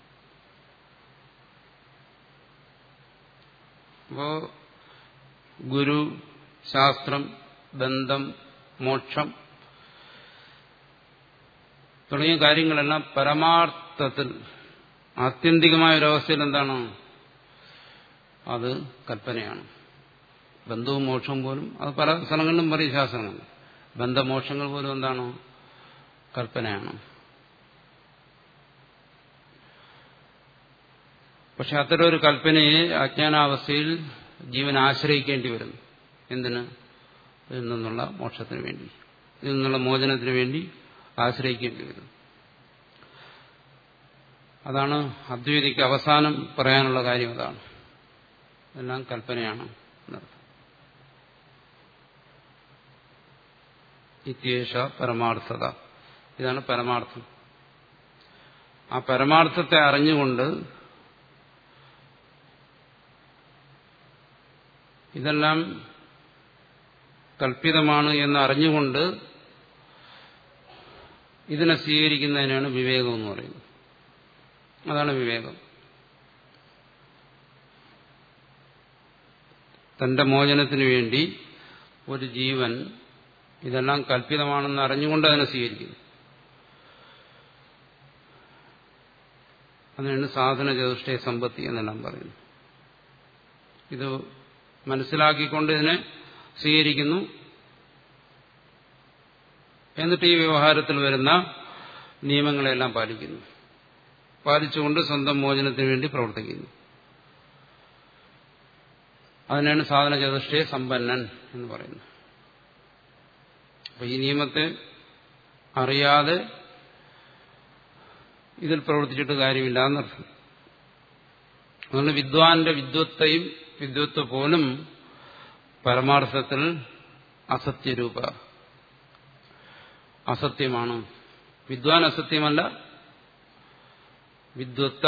അപ്പോ ഗുരു ശാസ്ത്രം ബന്ധം മോക്ഷം തുടങ്ങിയ കാര്യങ്ങളെല്ലാം പരമാർത്ഥത്തിൽ ആത്യന്തികമായ ഒരവസ്ഥയിൽ എന്താണ് അത് കൽപ്പനയാണ് ബന്ധവും മോക്ഷവും പോലും അത് പല സ്ഥലങ്ങളിലും പറയും ശാസ്ത്രങ്ങൾ ബന്ധമോക്ഷങ്ങൾ പോലും എന്താണ് കൽപ്പനയാണ് പക്ഷെ അത്തരം ഒരു കൽപ്പനയെ അജ്ഞാനാവസ്ഥയിൽ ജീവൻ ആശ്രയിക്കേണ്ടി വരുന്നു എന്തിന് ഇതിൽ നിന്നുള്ള മോക്ഷത്തിന് വേണ്ടി ഇതിൽ നിന്നുള്ള മോചനത്തിന് വേണ്ടി ആശ്രയിക്കേണ്ടി വരുന്നു അതാണ് അദ്വൈതിക്ക് അവസാനം പറയാനുള്ള കാര്യം അതാണ് എല്ലാം കൽപ്പനയാണ് എന്നർത്ഥം ഇത്യേഷ പരമാർത്ഥത ഇതാണ് പരമാർത്ഥം ആ പരമാർത്ഥത്തെ അറിഞ്ഞുകൊണ്ട് ഇതെല്ലാം കൽപ്പിതമാണ് എന്ന് അറിഞ്ഞുകൊണ്ട് ഇതിനെ സ്വീകരിക്കുന്നതിനാണ് വിവേകം എന്ന് പറയുന്നത് അതാണ് വിവേകം തന്റെ മോചനത്തിന് വേണ്ടി ഒരു ജീവൻ ഇതെല്ലാം കൽപ്പിതമാണെന്ന് അറിഞ്ഞുകൊണ്ട് അതിനെ സ്വീകരിക്കുന്നു അതിനാണ് സാധന ചതുഷ്ടയ സമ്പത്തി എന്നെല്ലാം പറയുന്നു ഇത് മനസ്സിലാക്കിക്കൊണ്ട് ഇതിനെ സ്വീകരിക്കുന്നു എന്നിട്ട് ഈ വ്യവഹാരത്തിൽ വരുന്ന നിയമങ്ങളെല്ലാം പാലിക്കുന്നു പാലിച്ചുകൊണ്ട് സ്വന്തം മോചനത്തിന് വേണ്ടി പ്രവർത്തിക്കുന്നു അതിനാണ് സാധന ചതുഷ്ടയ സമ്പന്നൻ എന്ന് പറയുന്നത് അപ്പൊ ഈ നിയമത്തെ അറിയാതെ ഇതിൽ പ്രവർത്തിച്ചിട്ട് കാര്യമില്ല എന്നർത്ഥം അതുകൊണ്ട് വിദ്വാന്റെ വിദ്വത്തെയും വിദ്വത്ത് പോലും പരമാർത്ഥത്തിൽ അസത്യരൂപ അസത്യമാണ് വിദ്വാൻ അസത്യമല്ല വിദ്വത്ത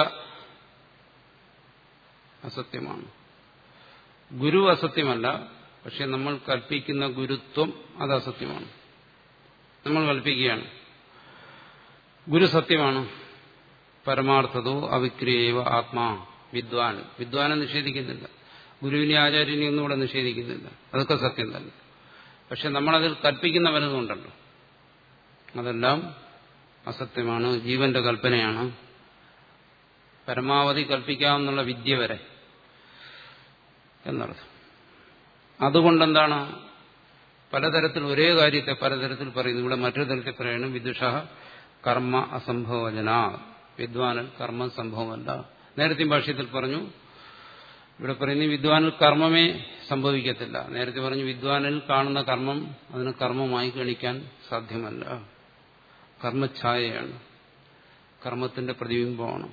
അസത്യമാണ് ഗുരു അസത്യമല്ല പക്ഷെ നമ്മൾ കൽപ്പിക്കുന്ന ഗുരുത്വം അത് അസത്യമാണ് നമ്മൾ കൽപ്പിക്കുകയാണ് ഗുരു സത്യമാണ് പരമാർത്ഥതോ അവിക്രിയവ ആത്മാ വിദ്വാൻ വിദ്വാനെ നിഷേധിക്കുന്നില്ല ഗുരുവിനെ ആചാര്യനെ ഒന്നും ഇവിടെ നിഷേധിക്കുന്നില്ല അതൊക്കെ സത്യം തന്നെ പക്ഷെ നമ്മളതിൽ കൽപ്പിക്കുന്ന വലുതുണ്ടല്ലോ അതെല്ലാം അസത്യമാണ് ജീവന്റെ കൽപ്പനയാണ് പരമാവധി കൽപ്പിക്കാവുന്നുള്ള വിദ്യ വരെ എന്നർത്ഥം അതുകൊണ്ടെന്താണ് പലതരത്തിൽ ഒരേ കാര്യത്തെ പലതരത്തിൽ പറയുന്നു ഇവിടെ മറ്റൊരു തരത്തിൽ പറയുന്നു വിദുഷ കർമ്മ അസംഭവജന വിദ്വാനിൽ കർമ്മം സംഭവമല്ല നേരത്തെ ഭാഷ്യത്തിൽ പറഞ്ഞു ഇവിടെ പറയുന്നു വിദ്വാനിൽ കർമ്മമേ സംഭവിക്കത്തില്ല നേരത്തെ പറഞ്ഞു വിദ്വാനിൽ കാണുന്ന കർമ്മം അതിന് കർമ്മമായി ഗണിക്കാൻ സാധ്യമല്ല കർമ്മഛായയാണ് കർമ്മത്തിന്റെ പ്രതിബിംബമാണ്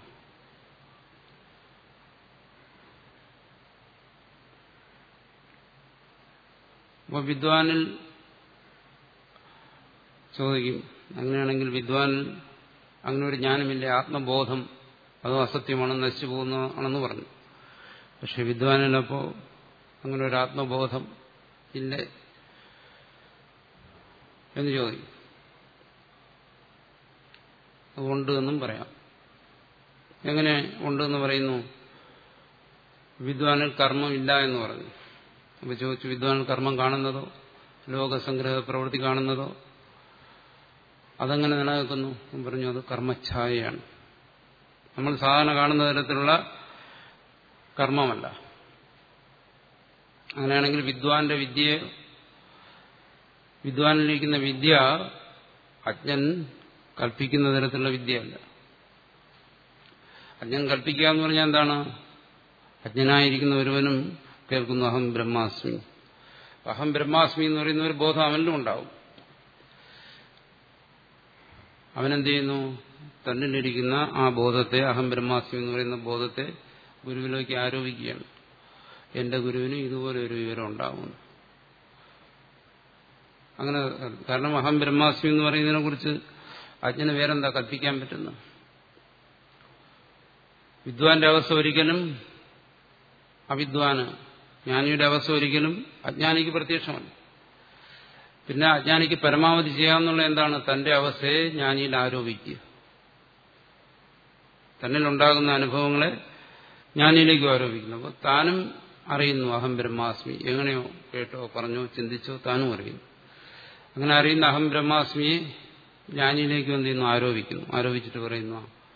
അപ്പോൾ വിദ്വാനിൽ ചോദിക്കും അങ്ങനെയാണെങ്കിൽ വിദ്വാനിൽ അങ്ങനെ ഒരു ജ്ഞാനമില്ല ആത്മബോധം അതോ അസത്യമാണ് നശിച്ചു പോകുന്നതാണെന്ന് പറഞ്ഞു പക്ഷെ വിദ്വാനിലപ്പോ അങ്ങനെ ഒരു ആത്മബോധം ഇല്ലേ എന്ന് ചോദിക്കും ഉണ്ട് എന്നും പറയാം എങ്ങനെ ഉണ്ടെന്ന് പറയുന്നു വിദ്വാനിൽ കർമ്മമില്ല എന്ന് പറഞ്ഞു അപ്പൊ ചോദിച്ചു വിദ്വാനിൽ കർമ്മം കാണുന്നതോ ലോകസംഗ്രഹ പ്രവൃത്തി കാണുന്നതോ അതെങ്ങനെ നിലനിൽക്കുന്നു പറഞ്ഞു അത് കർമ്മഛായയാണ് നമ്മൾ സാധാരണ കാണുന്ന തരത്തിലുള്ള കർമ്മമല്ല അങ്ങനെയാണെങ്കിൽ വിദ്വാന്റെ വിദ്യയെ വിദ്വാനിലിരിക്കുന്ന വിദ്യ അജ്ഞൻ കൽപ്പിക്കുന്ന തരത്തിലുള്ള വിദ്യയല്ല അജ്ഞൻ കൽപ്പിക്കുക എന്ന് പറഞ്ഞാൽ എന്താണ് അജ്ഞനായിരിക്കുന്ന ഒരുവനും കേൾക്കുന്നു അഹം ബ്രഹ്മാസ്മി അഹം ബ്രഹ്മാസ്മി എന്ന് പറയുന്ന ഒരു ബോധം അവനിലും ഉണ്ടാവും അവനെന്ത് ചെയ്യുന്നു തന്നിലിരിക്കുന്ന ആ ബോധത്തെ അഹം ബ്രഹ്മാസ്മി എന്ന് പറയുന്ന ബോധത്തെ ഗുരുവിലേക്ക് ആരോപിക്കുകയാണ് എന്റെ ഗുരുവിന് ഇതുപോലെ ഒരു വിവരം ഉണ്ടാവുന്നു അങ്ങനെ കാരണം അഹം ബ്രഹ്മാസ്മി എന്ന് പറയുന്നതിനെ കുറിച്ച് അജ്ഞന് വേറെന്താ കൽപ്പിക്കാൻ പറ്റുന്നു വിദ്വാന്റെ അവസ്ഥ ഒരിക്കലും അവിദ്വാന് ജ്ഞാനിയുടെ അവസ്ഥ ഒരിക്കലും അജ്ഞാനിക്ക് പ്രത്യക്ഷമല്ല പിന്നെ അജ്ഞാനിക്ക് പരമാവധി ചെയ്യാവുന്നുള്ള എന്താണ് തന്റെ അവസ്ഥയെ ജ്ഞാനിയിൽ ആരോപിക്കുക തന്നിലുണ്ടാകുന്ന അനുഭവങ്ങളെ ജ്ഞാനിയിലേക്ക് ആരോപിക്കുന്നു അപ്പോൾ താനും അറിയുന്നു അഹം ബ്രഹ്മാസ്മി എങ്ങനെയോ കേട്ടോ പറഞ്ഞോ ചിന്തിച്ചോ താനും അറിയുന്നു അങ്ങനെ അറിയുന്ന അഹം ബ്രഹ്മാസ്മിയെ ജ്ഞാനിയിലേക്കും എന്ത് ചെയ്യുന്നു ആരോപിക്കുന്നു ആരോപിച്ചിട്ട് പറയുന്നു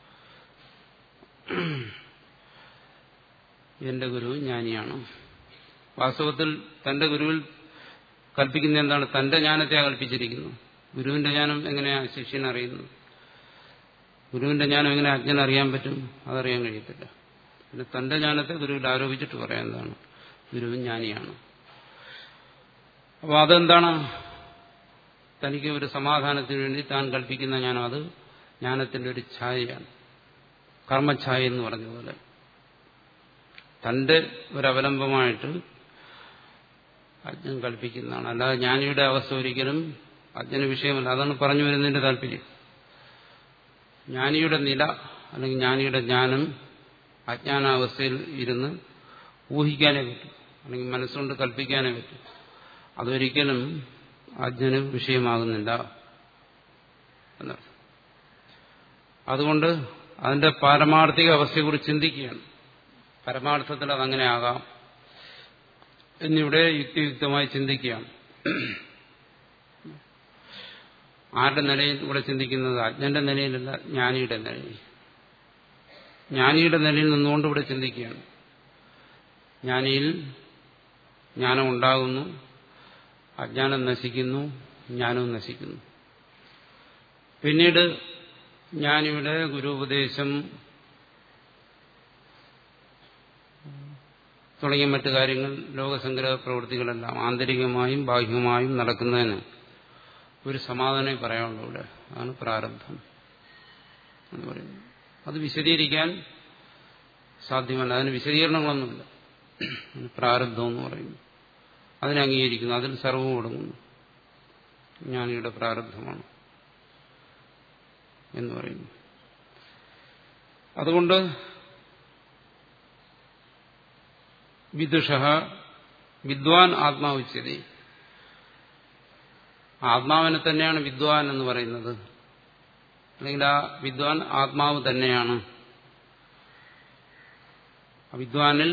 എന്റെ ഗുരു ജ്ഞാനിയാണ് വാസ്തവത്തിൽ തന്റെ ഗുരുവിൽ കൽപ്പിക്കുന്ന എന്താണ് തന്റെ ജ്ഞാനത്തെ കൽപ്പിച്ചിരിക്കുന്നു ഗുരുവിന്റെ ജ്ഞാനം എങ്ങനെയാ ശിഷ്യൻ അറിയുന്നത് ഗുരുവിന്റെ ജ്ഞാനം എങ്ങനെ അജ്ഞൻ അറിയാൻ പറ്റും അതറിയാൻ കഴിയത്തില്ല പിന്നെ തന്റെ ജ്ഞാനത്തെ ഗുരുവിൽ ആരോപിച്ചിട്ട് പറയാൻ എന്താണ് ഗുരുവും ജ്ഞാനിയാണ് അപ്പോൾ അതെന്താണ് തനിക്ക് ഒരു സമാധാനത്തിന് വേണ്ടി താൻ കൽപ്പിക്കുന്ന ജ്ഞാനം അത് ജ്ഞാനത്തിന്റെ ഒരു ഛായയാണ് കർമ്മഛായ എന്ന് പറഞ്ഞതുപോലെ തന്റെ ഒരവലംബമായിട്ട് അജ്ഞൻ കൽപ്പിക്കുന്നതാണ് അല്ലാതെ ജ്ഞാനിയുടെ അവസ്ഥ ഒരിക്കലും അജ്ഞന വിഷയമല്ല അതാണ് പറഞ്ഞു വരുന്നതിന്റെ താല്പര്യം ജ്ഞാനിയുടെ നില അല്ലെങ്കിൽ ജ്ഞാനിയുടെ ജ്ഞാനം അജ്ഞാനാവസ്ഥയിൽ ഇരുന്ന് ഊഹിക്കാനേ പറ്റും അല്ലെങ്കിൽ മനസ്സുകൊണ്ട് കൽപ്പിക്കാനേ പറ്റും അതൊരിക്കലും അജ്ഞന് വിഷയമാകുന്നില്ല എന്നർത്ഥം അതുകൊണ്ട് അതിന്റെ പാരമാർത്ഥിക അവസ്ഥയെക്കുറിച്ച് ചിന്തിക്കുകയാണ് പരമാർത്ഥത്തിൽ അതങ്ങനെ ആകാം എന്നിവിടെ യുക്തിയുക്തമായി ചിന്തിക്കുകയാണ് ആരുടെ നിലയിൽ ഇവിടെ ചിന്തിക്കുന്നത് അജ്ഞന്റെ നിലയിലല്ല ജ്ഞാനിയുടെ നിലയിൽ ജ്ഞാനിയുടെ നിലയിൽ നിന്നുകൊണ്ട് ഇവിടെ ചിന്തിക്കുകയാണ് ജ്ഞാനിയിൽ ജ്ഞാനം ഉണ്ടാകുന്നു അജ്ഞാനം നശിക്കുന്നു ജ്ഞാനവും നശിക്കുന്നു പിന്നീട് ജ്ഞാനിയുടെ ഗുരുപദേശം തുടങ്ങിയ മറ്റു കാര്യങ്ങൾ ലോകസംഗ്രഹ പ്രവൃത്തികളെല്ലാം ആന്തരികമായും ബാഹ്യമായും നടക്കുന്നതിന് ഒരു സമാധാനം പറയാനുള്ളൂ ഇവിടെ അതാണ് പ്രാരബ്ധം എന്ന് പറയുന്നത് അത് വിശദീകരിക്കാൻ സാധ്യമല്ല അതിന് വിശദീകരണങ്ങളൊന്നുമില്ല പ്രാരബ്ധം എന്ന് പറയുന്നു അതിനെ അംഗീകരിക്കുന്നു അതിൽ സർവവും ഒടുങ്ങുന്നു ജ്ഞാനിയുടെ പ്രാരബ്ധമാണ് എന്ന് പറയുന്നു അതുകൊണ്ട് വിദുഷ വിദ്വാൻ ആത്മാവുച്ചതി ആത്മാവിനെ തന്നെയാണ് വിദ്വാൻ എന്ന് പറയുന്നത് അല്ലെങ്കിൽ ആ വിദ്വാൻ ആത്മാവ് തന്നെയാണ് വിദ്വാനിൽ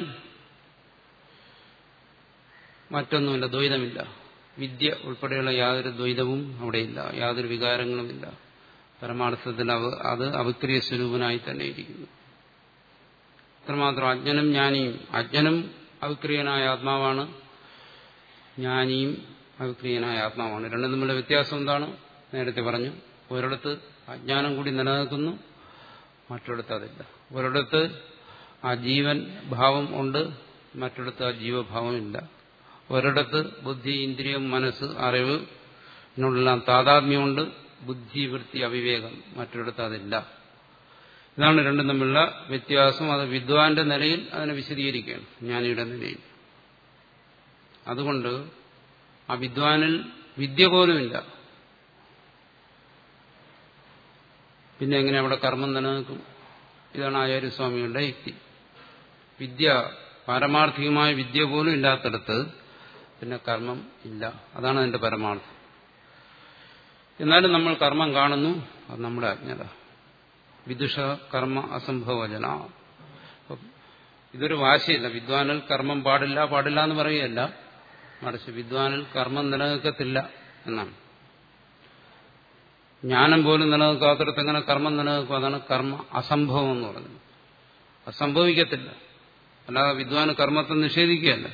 മറ്റൊന്നുമില്ല ദ്വൈതമില്ല വിദ്യ ഉൾപ്പെടെയുള്ള യാതൊരു ദ്വൈതവും അവിടെയില്ല യാതൊരു വികാരങ്ങളുമില്ല പരമാർത്ഥത്തിൽ അത് അവിക്രിയ സ്വരൂപനായി തന്നെ ഇരിക്കുന്നു അത്രമാത്രം അജ്ഞനും ജ്ഞാനിയും അജ്ഞനും അവിക്രിയനായ ആത്മാവാണ് ജ്ഞാനിയും അവിക്രിയനായ ആത്മാവാണ് രണ്ടും തമ്മിലുള്ള വ്യത്യാസം എന്താണ് നേരത്തെ പറഞ്ഞു ഒരിടത്ത് അജ്ഞാനം കൂടി നിലനിൽക്കുന്നു മറ്റൊരിടത്ത് അതില്ല ഒരിടത്ത് ആ ജീവൻ ഭാവം ഉണ്ട് മറ്റൊരിടത്ത് ആ ജീവഭാവം ഇല്ല ഒരിടത്ത് ബുദ്ധി ഇന്ദ്രിയം മനസ്സ് അറിവ് ഇതിനോടെല്ലാം താതാത്മ്യമുണ്ട് ബുദ്ധി വൃത്തി അവിവേകം മറ്റൊരിടത്ത് അതില്ല ഇതാണ് രണ്ടും തമ്മിലുള്ള വ്യത്യാസം അത് വിദ്വാന്റെ നിലയിൽ അതിനെ വിശദീകരിക്കുകയാണ് ജ്ഞാനിയുടെ നിലയിൽ അതുകൊണ്ട് ആ വിദ്വാനിൽ വിദ്യ പോലുമില്ല പിന്നെ എങ്ങനെ അവിടെ കർമ്മം നിലനിൽക്കും ഇതാണ് ആചാര്യസ്വാമികളുടെ യുക്തി വിദ്യ പാരമാർത്ഥികമായ വിദ്യ പോലും ഇല്ലാത്തടത്ത് പിന്നെ കർമ്മം ഇല്ല അതാണ് അതിന്റെ പരമാർത്ഥം എന്നാലും നമ്മൾ കർമ്മം കാണുന്നു അത് നമ്മുടെ അജ്ഞത വിദുഷ കർമ്മ അസംഭവജന ഇതൊരു വാശിയല്ല വിദ്വാനിൽ കർമ്മം പാടില്ല പാടില്ല എന്ന് പറയുകയല്ല മറിച്ച് വിദ്വാനിൽ കർമ്മം നിലനിൽക്കത്തില്ല എന്നാണ് ജ്ഞാനം പോലും നിലനിൽക്കാത്തടത്ത് എങ്ങനെ കർമ്മം നിലനിൽക്കും അതാണ് കർമ്മ അസംഭവം എന്ന് പറയുന്നത് അസംഭവിക്കത്തില്ല അല്ലാതെ വിദ്വാന് കർമ്മത്തെ നിഷേധിക്കുകയല്ല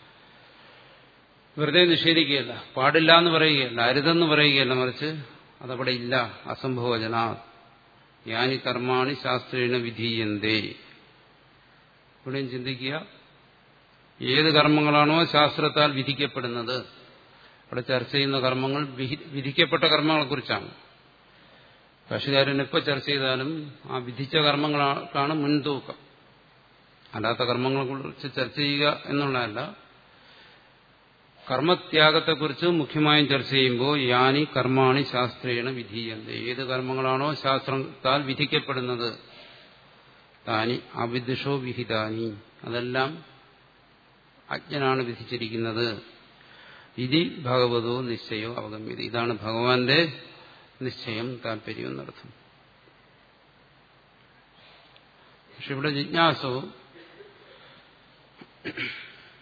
വെറുതെ നിഷേധിക്കുകയല്ല പാടില്ല എന്ന് പറയുകയല്ല അരുതെന്ന് പറയുകയല്ല മറിച്ച് അതവിടെ ഇല്ല അസംഭവജന യാനി കർമാണി ശാസ്ത്രേണ വിധീയന്തേ ഇവിടെയും ചിന്തിക്കുക ഏത് കർമ്മങ്ങളാണോ ശാസ്ത്രത്താൽ വിധിക്കപ്പെടുന്നത് ഇവിടെ ചർച്ച ചെയ്യുന്ന കർമ്മങ്ങൾ വിധിക്കപ്പെട്ട കർമ്മങ്ങളെക്കുറിച്ചാണ് കർഷകാരൻ എപ്പോൾ ചർച്ച ചെയ്താലും ആ വിധിച്ച കർമ്മങ്ങൾക്കാണ് മുൻതൂക്കം അല്ലാത്ത കർമ്മങ്ങളെക്കുറിച്ച് ചർച്ച ചെയ്യുക എന്നുള്ളതല്ല കർമ്മത്യാഗത്തെക്കുറിച്ച് മുഖ്യമായും ചർച്ച ചെയ്യുമ്പോൾ യാനി കർമാണി ശാസ്ത്രേണ വിധീയന്ത് ഏത് കർമ്മങ്ങളാണോ ശാസ്ത്രത്താൽ വിധിക്കപ്പെടുന്നത് താനി അവിദുഷോ വിഹിതാനി അതെല്ലാം അജ്ഞനാണ് വിധിച്ചിരിക്കുന്നത് ഇതി ഭഗവതോ നിശ്ചയോ അവഗമ്യത ഇതാണ് ഭഗവാന്റെ നിശ്ചയം താല്പര്യം എന്നർത്ഥം പക്ഷെ ഇവിടെ ജിജ്ഞാസോ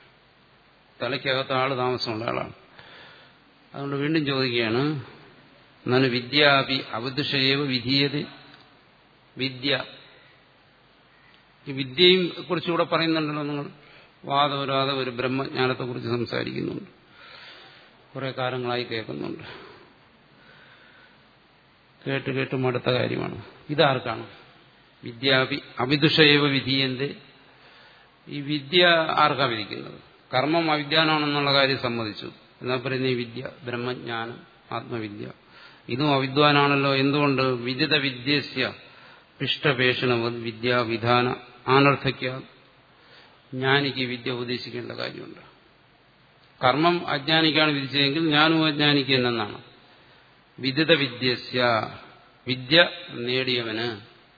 തലയ്ക്കകത്ത് ആള് താമസമുള്ള ആളാണ് അതുകൊണ്ട് വീണ്ടും ചോദിക്കുകയാണ് എന്നാണ് വിദ്യാപി അവദുഷയേവ വിധീയത വിദ്യ ഈ വിദ്യയും കുറിച്ചുകൂടെ പറയുന്നുണ്ടല്ലോ നിങ്ങൾ വാദവരാതെ ഒരു ബ്രഹ്മജ്ഞാനത്തെക്കുറിച്ച് സംസാരിക്കുന്നുണ്ട് കുറെ കാലങ്ങളായി കേൾക്കുന്നുണ്ട് കേട്ട് കേട്ട് മടുത്ത കാര്യമാണ് ഇതാർക്കാണ് വിദ്യാപി അവിദുഷയവ വിധീയന്റെ ഈ വിദ്യ ആർക്കാ വിധിക്കുന്നത് കർമ്മം അവിദ്യാനാണെന്നുള്ള കാര്യം സമ്മതിച്ചു എന്നാ പറയുന്ന ഈ വിദ്യ ബ്രഹ്മജ്ഞാനം ആത്മവിദ്യ ഇതും അവിദ്വാനാണല്ലോ എന്തുകൊണ്ട് വിദിത വിദ്യസ്യ പിഷ്ടപേഷണവത് വിദ്യാവിധാന ആനർത്ഥയ്ക്ക ജ്ഞാനിക്ക് വിദ്യ ഉപദേശിക്കേണ്ട കാര്യമുണ്ട് കർമ്മം അജ്ഞാനിക്കാണ് വിധിച്ചതെങ്കിൽ ഞാനും അജ്ഞാനിക്ക് എന്നാണ് വിദിത വിദ്യസ്യ വിദ്യ നേടിയവന്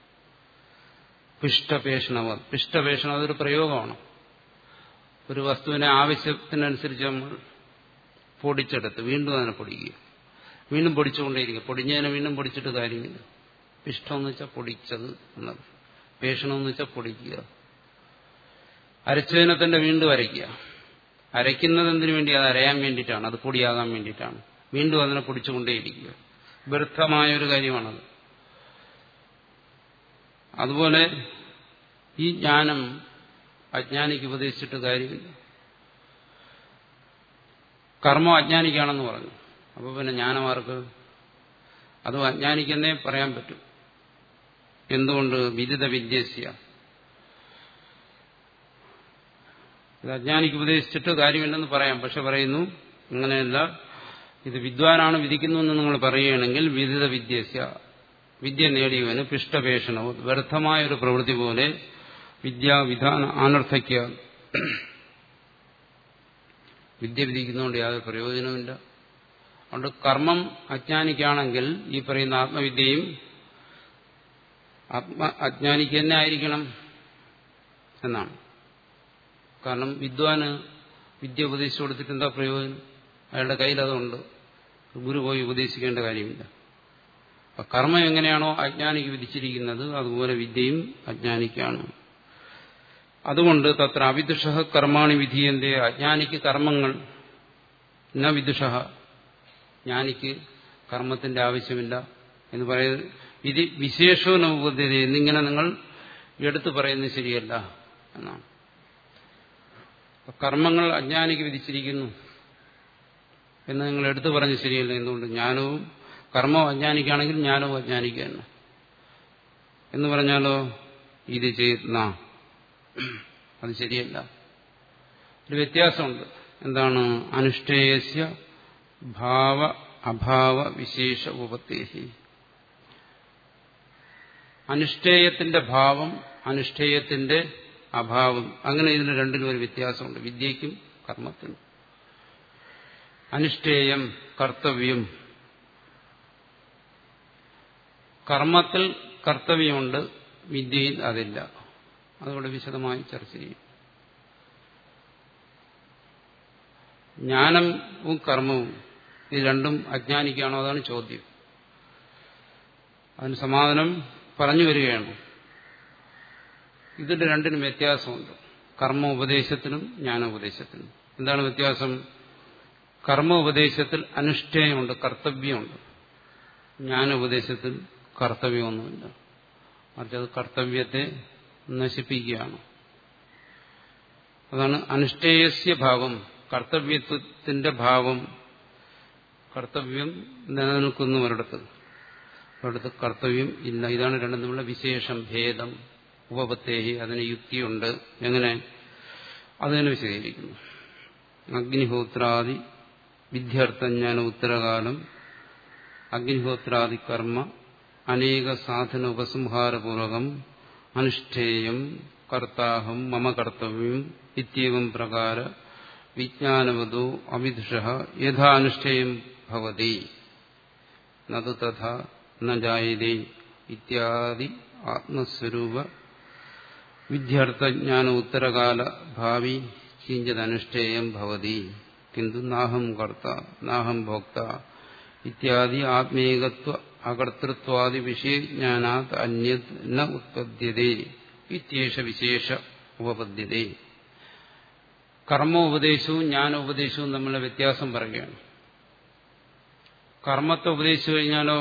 പിഷ്ടപേഷണവ പിഷ്ടപേഷണം അതൊരു പ്രയോഗമാണ് ഒരു വസ്തുവിനെ ആവശ്യത്തിനനുസരിച്ച് നമ്മൾ പൊടിച്ചെടുത്ത് വീണ്ടും അതിനെ പൊടിക്കുക വീണ്ടും പൊടിച്ചുകൊണ്ടേയിരിക്കുക പൊടിഞ്ഞതിനെ വീണ്ടും പൊടിച്ചിട്ട് കാര്യമില്ല പിഷ്ടമെന്ന് വെച്ചാൽ പൊടിച്ചത് എന്നത് പേഷണമെന്ന് വെച്ചാൽ പൊടിക്കുക അരച്ചതിനെ തന്നെ വീണ്ടും അരയ്ക്കുക അരയ്ക്കുന്നത് എന്തിനു വേണ്ടി അത് അരയാൻ വേണ്ടിയിട്ടാണ് അത് പൊടിയാകാൻ വേണ്ടിയിട്ടാണ് വീണ്ടും അതിനെ പൊടിച്ചുകൊണ്ടേയിരിക്കുക വ്യർത്ഥമായ ഒരു കാര്യമാണത് അതുപോലെ ഈ ജ്ഞാനം അജ്ഞാനിക്ക് ഉപദേശിച്ചിട്ട് കാര്യമില്ല കർമ്മം അജ്ഞാനിക്കാണെന്ന് പറഞ്ഞു അപ്പോൾ പിന്നെ ജ്ഞാനമാർക്ക് അതും അജ്ഞാനിക്കെന്നേ പറയാൻ പറ്റും എന്തുകൊണ്ട് വിദിത വിദ്യസ്യ ഇത് അജ്ഞാനിക്ക് ഉപദേശിച്ചിട്ട് കാര്യമില്ലെന്ന് പറയാം പക്ഷെ പറയുന്നു അങ്ങനെയല്ല ഇത് വിദ്വാനാണ് വിധിക്കുന്നതെന്ന് നിങ്ങൾ പറയുകയാണെങ്കിൽ വിദിത വിദ്യസ്യ വിദ്യ നേടിയവന് പിഷ്ടപേഷണവും വ്യർത്ഥമായ ഒരു പ്രവൃത്തി പോലെ വിദ്യാവിധാന അനർത്ഥയ്ക്ക വിദ്യ വിധിക്കുന്നതുകൊണ്ട് യാതൊരു പ്രയോജനവുമില്ല അതുകൊണ്ട് കർമ്മം അജ്ഞാനിക്കാണെങ്കിൽ ഈ പറയുന്ന ആത്മവിദ്യയും ആത്മ അജ്ഞാനിക്ക് തന്നെ ആയിരിക്കണം എന്നാണ് കാരണം വിദ്വാന് വിദ്യ ഉപദേശിച്ചു കൊടുത്തിട്ട് എന്താ പ്രയോജനം അയാളുടെ കയ്യിൽ അതുണ്ട് ഗുരു പോയി ഉപദേശിക്കേണ്ട കാര്യമില്ല അപ്പൊ കർമ്മം എങ്ങനെയാണോ അജ്ഞാനിക്ക് വിധിച്ചിരിക്കുന്നത് അതുപോലെ വിദ്യയും അജ്ഞാനിക്കാണ് അതുകൊണ്ട് തത്ര അവിദുഷ കർമാണി വിധിയന്റെ അജ്ഞാനിക്ക് കർമ്മങ്ങൾ ന വിദുഷ ജ്ഞാനിക്ക് കർമ്മത്തിന്റെ ആവശ്യമില്ല എന്ന് പറയുന്നത് വിധി വിശേഷവും ഉപദ്ധ്യത എന്നിങ്ങനെ നിങ്ങൾ എടുത്തു പറയുന്നത് ശരിയല്ല എന്നാണ് കർമ്മങ്ങൾ അജ്ഞാനിക്ക് വിധിച്ചിരിക്കുന്നു എന്ന് നിങ്ങൾ എടുത്തു പറഞ്ഞ് ശരിയല്ല എന്തുകൊണ്ട് ജ്ഞാനവും കർമ്മം അജ്ഞാനിക്കാണെങ്കിൽ ജ്ഞാനവും അജ്ഞാനിക്കുക തന്നെ എന്ന് പറഞ്ഞാലോ ഇത് ചെയ്യുന്ന അത് ശരിയല്ല ഒരു വ്യത്യാസമുണ്ട് എന്താണ് അനുഷ്ഠേയസ്യ ഭാവ അഭാവ വിശേഷ ഉപത്തേഹി അനുഷ്ഠേയത്തിന്റെ ഭാവം അനുഷ്ഠേയത്തിന്റെ അഭാവം അങ്ങനെ ഇതിന് രണ്ടിനും ഒരു വ്യത്യാസമുണ്ട് വിദ്യയ്ക്കും കർമ്മത്തിനും അനുഷ്ഠേയം കർത്തവ്യം കർമ്മത്തിൽ കർത്തവ്യമുണ്ട് വിദ്യയിൽ അതില്ല അതുകൊണ്ട് വിശദമായി ചർച്ച ചെയ്യും ജ്ഞാനവും കർമ്മവും ഇത് രണ്ടും അജ്ഞാനിക്കാണോ അതാണ് ചോദ്യം അതിന് സമാധാനം പറഞ്ഞു വരികയാണ് ഇതിന്റെ രണ്ടിനും വ്യത്യാസമുണ്ട് കർമ്മ ഉപദേശത്തിനും ജ്ഞാനോപദേശത്തിനും എന്താണ് വ്യത്യാസം കർമ്മ ഉപദേശത്തിൽ അനുഷ്ഠേയമുണ്ട് കർത്തവ്യമുണ്ട് ജ്ഞാനോപദേശത്തിൽ കർത്തവ്യമൊന്നുമില്ല മറിച്ച് അത് കർത്തവ്യത്തെ നശിപ്പിക്കുകയാണ് അതാണ് അനുഷ്ഠേയസ്യ ഭാവം കർത്തവ്യത്വത്തിന്റെ ഭാവം കർത്തവ്യം നിലനിൽക്കുന്നു ഒരിടത്ത് ഒരിടത്ത് കർത്തവ്യം ഇല്ല ഇതാണ് രണ്ടും തമ്മിലുള്ള വിശേഷം ഭേദം ഉപപത്തേഹി അതിന് യുക്തിയുണ്ട് എങ്ങനെ അതിനെ വിശദീകരിക്കുന്നു അഗ്നിഹോത്രാദി വിദ്യാർത്ഥജ്ഞാന ഉത്തരകാലം അഗ്നിഹോത്രാദി കർമ്മ അനേക സാധന ഉപസംഹാരപൂർവകം അനുഷ്ഠേയം കർത്താഹം മമ കർത്തവ്യം ഇത്യവം പ്രകാര വിജ്ഞാനവതോ അവിദുഷ യഥാ അനുഷ്ഠേയം ഭവതി നതു തഥാ ന ജായതേ ഇത്യാദി ആത്മസ്വരൂപ വിദ്യാർത്ഥജ്ഞാന ഉത്തരകാല ഭാവി കിഞ്ചതനുഷ്ഠേയം ഭവതി കിന്തു നാഹം കർത്ത നാഹം ഭോക്ത ഇത്യാദി ആത്മീകത്വ അകർത്തൃത്വാദി വിഷയജ്ഞാനാത് അന്യത് ന ഉത്പദ്യതേ ഇത്യേഷ വിശേഷ ഉപപദ്യതേ കർമ്മോപദേശവും ജ്ഞാനോപദേശവും തമ്മിലുള്ള വ്യത്യാസം പറയുകയാണ് കർമ്മത്തെ ഉപദേശിച്ചു കഴിഞ്ഞാലോ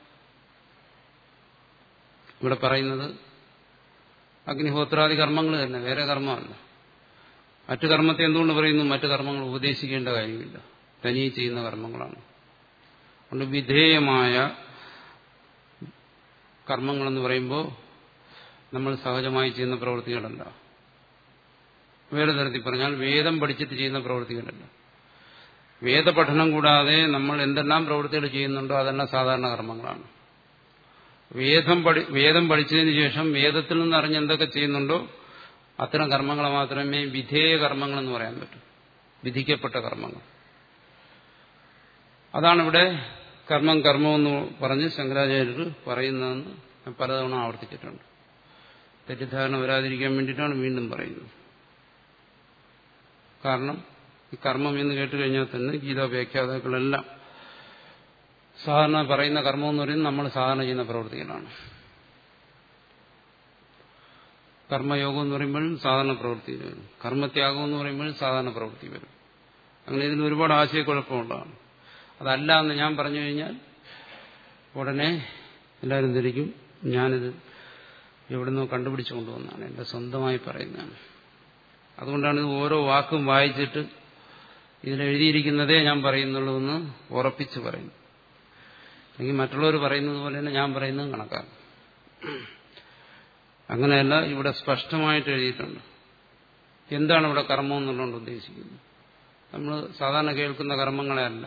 ഇവിടെ പറയുന്നത് അഗ്നിഹോത്രാദി കർമ്മങ്ങൾ തന്നെ വേറെ കർമ്മമല്ല മറ്റു കർമ്മത്തെ എന്തുകൊണ്ട് പറയുന്നു മറ്റു കർമ്മങ്ങൾ ഉപദേശിക്കേണ്ട കാര്യമില്ല തനിയെ ചെയ്യുന്ന കർമ്മങ്ങളാണ് അതുകൊണ്ട് വിധേയമായ കർമ്മങ്ങളെന്ന് പറയുമ്പോൾ നമ്മൾ സഹജമായി ചെയ്യുന്ന പ്രവൃത്തികളല്ല വേറെ തരത്തിൽ പറഞ്ഞാൽ വേദം പഠിച്ചിട്ട് ചെയ്യുന്ന പ്രവൃത്തികളല്ല വേദപഠനം കൂടാതെ നമ്മൾ എന്തെല്ലാം പ്രവൃത്തികൾ ചെയ്യുന്നുണ്ടോ അതെല്ലാം സാധാരണ കർമ്മങ്ങളാണ് വേദം പഠി വേദം പഠിച്ചതിന് ശേഷം വേദത്തിൽ നിന്ന് അറിഞ്ഞ് എന്തൊക്കെ ചെയ്യുന്നുണ്ടോ അത്തരം കർമ്മങ്ങൾ മാത്രമേ വിധേയ കർമ്മങ്ങളെന്ന് പറയാൻ പറ്റൂ വിധിക്കപ്പെട്ട കർമ്മങ്ങൾ അതാണ് ഇവിടെ കർമ്മം കർമ്മമെന്ന് പറഞ്ഞ് ശങ്കരാചാര്യർ പറയുന്നതെന്ന് ഞാൻ പലതവണ ആവർത്തിച്ചിട്ടുണ്ട് തെറ്റിദ്ധാരണ വരാതിരിക്കാൻ വേണ്ടിയിട്ടാണ് വീണ്ടും പറയുന്നത് കാരണം ഈ കർമ്മം എന്ന് കേട്ട് കഴിഞ്ഞാൽ തന്നെ ഗീതാ വ്യാഖ്യാതാക്കളെല്ലാം സാധാരണ പറയുന്ന കർമ്മം എന്ന് പറയുന്നത് നമ്മൾ സാധാരണ ചെയ്യുന്ന പ്രവൃത്തികളാണ് കർമ്മയോഗം എന്ന് പറയുമ്പോഴും സാധാരണ പ്രവൃത്തി വരും കർമ്മത്യാഗം എന്ന് പറയുമ്പോഴും സാധാരണ പ്രവൃത്തി വരും അങ്ങനെ ഇതിന് ഒരുപാട് ആശയക്കുഴപ്പമുള്ളതാണ് അതല്ല എന്ന് ഞാൻ പറഞ്ഞു കഴിഞ്ഞാൽ ഉടനെ എല്ലാവരും ധരിക്കും ഞാനിത് എവിടുന്നോ കണ്ടുപിടിച്ചു കൊണ്ടുവന്നാണ് എന്റെ സ്വന്തമായി പറയുന്നതാണ് അതുകൊണ്ടാണ് ഇത് ഓരോ വാക്കും വായിച്ചിട്ട് ഇതിലെഴുതിയിരിക്കുന്നതേ ഞാൻ പറയുന്നുള്ളൂ എന്ന് ഉറപ്പിച്ച് പറയുന്നു അല്ലെങ്കിൽ മറ്റുള്ളവർ പറയുന്നത് പോലെ തന്നെ ഞാൻ പറയുന്നത് കണക്കാണ് അങ്ങനെയല്ല ഇവിടെ സ്പഷ്ടമായിട്ട് എഴുതിയിട്ടുണ്ട് എന്താണ് ഇവിടെ കർമ്മം എന്നുള്ളതുകൊണ്ട് ഉദ്ദേശിക്കുന്നത് നമ്മൾ സാധാരണ കേൾക്കുന്ന കർമ്മങ്ങളെ അല്ല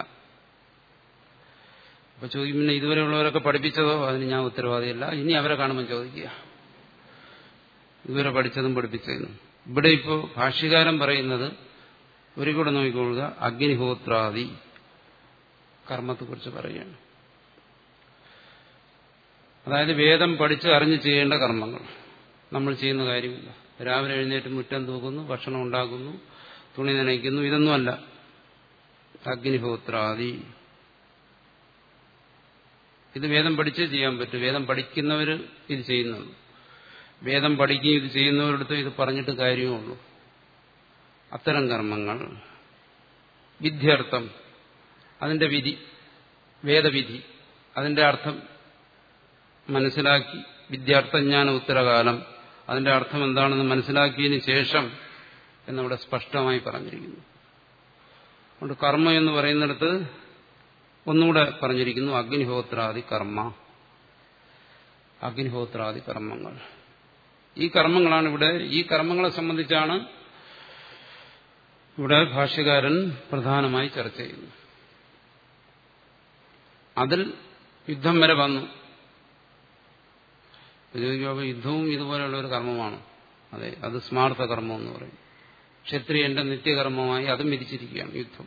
അപ്പൊ ചോദിക്കും പിന്നെ ഇതുവരെയുള്ളവരൊക്കെ പഠിപ്പിച്ചതോ അതിന് ഞാൻ ഉത്തരവാദിയല്ല ഇനി അവരെ കാണുമ്പോൾ ചോദിക്കുക ഇതുവരെ പഠിച്ചതും പഠിപ്പിച്ചതും ഇവിടെ ഇപ്പോൾ ഭാഷ്യകാരൻ പറയുന്നത് ഒരു കൂടെ നോക്കിക്കൊള്ളുക അഗ്നിഹോത്രാദി കർമ്മത്തെക്കുറിച്ച് പറയുകയാണ് അതായത് വേദം പഠിച്ച് അറിഞ്ഞ് ചെയ്യേണ്ട കർമ്മങ്ങൾ നമ്മൾ ചെയ്യുന്ന കാര്യമില്ല രാവിലെ എഴുന്നേറ്റ് മുറ്റം തൂക്കുന്നു ഭക്ഷണം ഉണ്ടാക്കുന്നു തുണി നനയ്ക്കുന്നു ഇതൊന്നുമല്ല അഗ്നിഹോത്രാദി ഇത് വേദം പഠിച്ചേ ചെയ്യാൻ പറ്റും വേദം പഠിക്കുന്നവർ ഇത് ചെയ്യുന്നുള്ളൂ വേദം പഠിക്കുകയും ഇത് ചെയ്യുന്നവരടുത്ത് ഇത് പറഞ്ഞിട്ട് കാര്യമുള്ളൂ അത്തരം കർമ്മങ്ങൾ വിദ്യാർത്ഥം അതിന്റെ വിധി വേദവിധി അതിന്റെ അർത്ഥം മനസ്സിലാക്കി വിദ്യാർത്ഥജ്ഞാന ഉത്തരകാലം അതിന്റെ അർത്ഥം എന്താണെന്ന് മനസ്സിലാക്കിയതിന് ശേഷം എന്നവിടെ സ്പഷ്ടമായി പറഞ്ഞിരിക്കുന്നു അതുകൊണ്ട് കർമ്മ എന്ന് പറയുന്നിടത്ത് ഒന്നുകൂടെ പറഞ്ഞിരിക്കുന്നു അഗ്നിഹോത്രാദി കർമ്മ അഗ്നിഹോത്രാദി കർമ്മങ്ങൾ ഈ കർമ്മങ്ങളാണ് ഇവിടെ ഈ കർമ്മങ്ങളെ സംബന്ധിച്ചാണ് ഇവിടെ ഭാഷ്യകാരൻ പ്രധാനമായി ചർച്ച ചെയ്യുന്നത് അതിൽ യുദ്ധം വരെ വന്നു ചോദിക്കുമ്പോൾ യുദ്ധവും ഇതുപോലെയുള്ള ഒരു കർമ്മമാണ് അതെ അത് സ്മാർത്ഥ കർമ്മം എന്ന് പറയും ക്ഷത്രിയന്റെ നിത്യകർമ്മമായി അതും വിധിച്ചിരിക്കുകയാണ് യുദ്ധം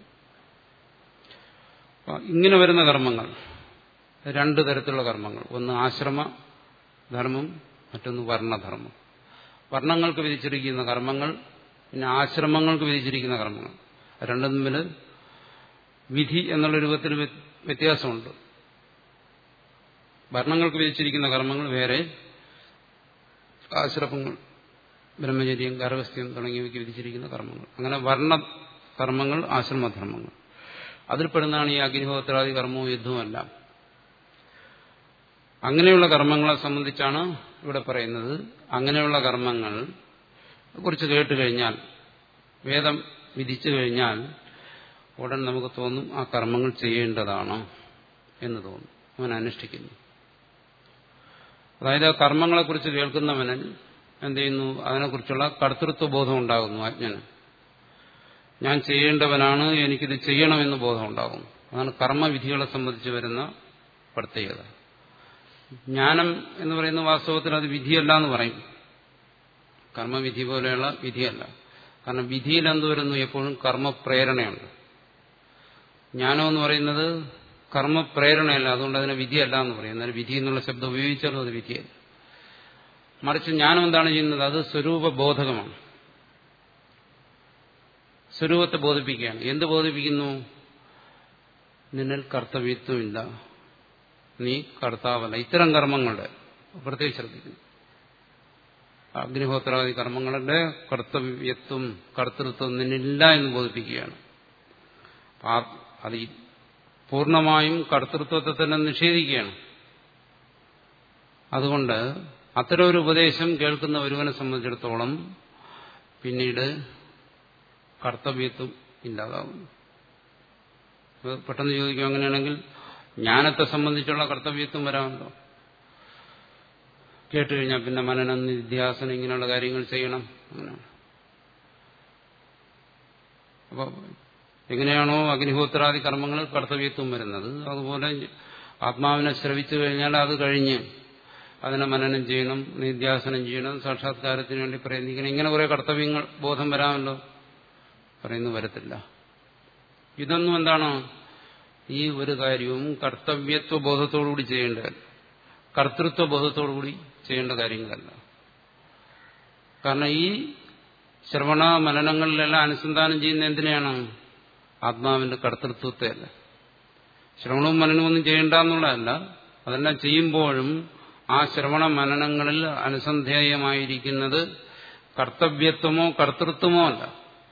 ഇങ്ങനെ വരുന്ന കർമ്മങ്ങൾ രണ്ട് തരത്തിലുള്ള കർമ്മങ്ങൾ ഒന്ന് ആശ്രമ ധർമ്മം മറ്റൊന്ന് വർണ്ണധർമ്മം വർണ്ണങ്ങൾക്ക് വിധിച്ചിരിക്കുന്ന കർമ്മങ്ങൾ പിന്നെ ആശ്രമങ്ങൾക്ക് വിധിച്ചിരിക്കുന്ന കർമ്മങ്ങൾ രണ്ടും തമ്മിൽ വിധി എന്നുള്ള രൂപത്തിൽ വ്യത്യാസമുണ്ട് വർണ്ണങ്ങൾക്ക് വിധിച്ചിരിക്കുന്ന കർമ്മങ്ങൾ വേറെ ആശ്രമങ്ങൾ ബ്രഹ്മചര്യം ഗർഭസ്ഥ്യം തുടങ്ങിയവയ്ക്ക് വിധിച്ചിരിക്കുന്ന കർമ്മങ്ങൾ അങ്ങനെ വർണ്ണ കർമ്മങ്ങൾ ആശ്രമധർമ്മങ്ങൾ അതിൽപ്പെടുന്നതാണ് ഈ അഗ്നിഹോത്രാദി കർമ്മവും യുദ്ധവുമെല്ലാം അങ്ങനെയുള്ള കർമ്മങ്ങളെ സംബന്ധിച്ചാണ് ഇവിടെ പറയുന്നത് അങ്ങനെയുള്ള കർമ്മങ്ങൾ കുറിച്ച് കേട്ട് കഴിഞ്ഞാൽ വേദം വിധിച്ചു കഴിഞ്ഞാൽ ഉടൻ നമുക്ക് തോന്നും ആ കർമ്മങ്ങൾ ചെയ്യേണ്ടതാണ് എന്ന് തോന്നും അവൻ അനുഷ്ഠിക്കുന്നു അതായത് ആ കർമ്മങ്ങളെക്കുറിച്ച് കേൾക്കുന്നവന് എന്ത് ചെയ്യുന്നു അതിനെക്കുറിച്ചുള്ള കർത്തൃത്വ ബോധം ഉണ്ടാകുന്നു അജ്ഞന് ഞാൻ ചെയ്യേണ്ടവനാണ് എനിക്കിത് ചെയ്യണമെന്ന് ബോധം ഉണ്ടാകുന്നു അതാണ് കർമ്മവിധികളെ സംബന്ധിച്ച് വരുന്ന പ്രത്യേകത ജ്ഞാനം എന്ന് പറയുന്ന വാസ്തവത്തിൽ അത് വിധിയല്ല എന്ന് പറയും കർമ്മവിധി പോലെയുള്ള വിധിയല്ല കാരണം വിധിയിൽ എന്ത് വരുന്നു എപ്പോഴും കർമ്മപ്രേരണയുണ്ട് ജ്ഞാനം എന്ന് പറയുന്നത് കർമ്മപ്രേരണയല്ല അതുകൊണ്ട് അതിനെ വിധിയല്ല എന്ന് പറയും എന്നാൽ വിധി എന്നുള്ള ശബ്ദം ഉപയോഗിച്ചാലും അത് വിധിയല്ല മറിച്ച് ജ്ഞാനം എന്താണ് ചെയ്യുന്നത് അത് സ്വരൂപബോധകമാണ് സ്വരൂപത്തെ ബോധിപ്പിക്കുകയാണ് എന്ത് ബോധിപ്പിക്കുന്നു നിന്നിൽ കർത്തവ്യത്വമില്ല നീ കർത്താവല്ല ഇത്തരം കർമ്മങ്ങളുടെ പ്രത്യേകിച്ച് ശ്രദ്ധിക്കുന്നു അഗ്നിഹോത്രാദി കർമ്മങ്ങളുടെ കർത്തവ്യത്വം കർത്തൃത്വം നിന്നില്ല എന്ന് ബോധിപ്പിക്കുകയാണ് അത് പൂർണ്ണമായും കർത്തൃത്വത്തെ തന്നെ നിഷേധിക്കുകയാണ് അതുകൊണ്ട് അത്തരം ഒരു ഉപദേശം കേൾക്കുന്ന ഒരുവനെ സംബന്ധിച്ചിടത്തോളം പിന്നീട് കർത്തവ്യത്വം ഇല്ലാതാവുന്നു പെട്ടെന്ന് ചോദിക്കും അങ്ങനെയാണെങ്കിൽ ജ്ഞാനത്തെ സംബന്ധിച്ചുള്ള കർത്തവ്യത്വം വരാമല്ലോ കേട്ടുകഴിഞ്ഞാൽ പിന്നെ മനനം നിധ്യാസനം ഇങ്ങനെയുള്ള കാര്യങ്ങൾ ചെയ്യണം അങ്ങനെയാണ് അപ്പോൾ എങ്ങനെയാണോ അഗ്നിഹോത്രാദി കർമ്മങ്ങളിൽ കർത്തവ്യത്വം വരുന്നത് അതുപോലെ ആത്മാവിനെ ശ്രവിച്ചു കഴിഞ്ഞാൽ അത് കഴിഞ്ഞ് അതിനെ മനനം ചെയ്യണം നിധ്യാസനം ചെയ്യണം സാക്ഷാത്കാരത്തിന് വേണ്ടി പ്രയത്നിക്കണം ഇങ്ങനെ കുറെ കർത്തവ്യങ്ങൾ ബോധം വരാമല്ലോ പറയുന്നു വരത്തില്ല ഇതൊന്നും എന്താണ് ഈ ഒരു കാര്യവും കർത്തവ്യത്വ ബോധത്തോടുകൂടി ചെയ്യേണ്ടതല്ല കർത്തൃത്വ ബോധത്തോടുകൂടി ചെയ്യേണ്ട കാര്യങ്ങളല്ല കാരണം ഈ ശ്രവണ മനനങ്ങളിലെല്ലാം അനുസന്ധാനം ചെയ്യുന്ന എന്തിനാണ് ആത്മാവിന്റെ കർത്തൃത്വത്തെ അല്ല ശ്രവണവും മനനവും ഒന്നും ചെയ്യേണ്ട എന്നുള്ളതല്ല അതെല്ലാം ചെയ്യുമ്പോഴും ആ ശ്രവണ മനനങ്ങളിൽ അനുസന്ധേയമായിരിക്കുന്നത് കർത്തവ്യത്വമോ കർത്തൃത്വമോ അല്ല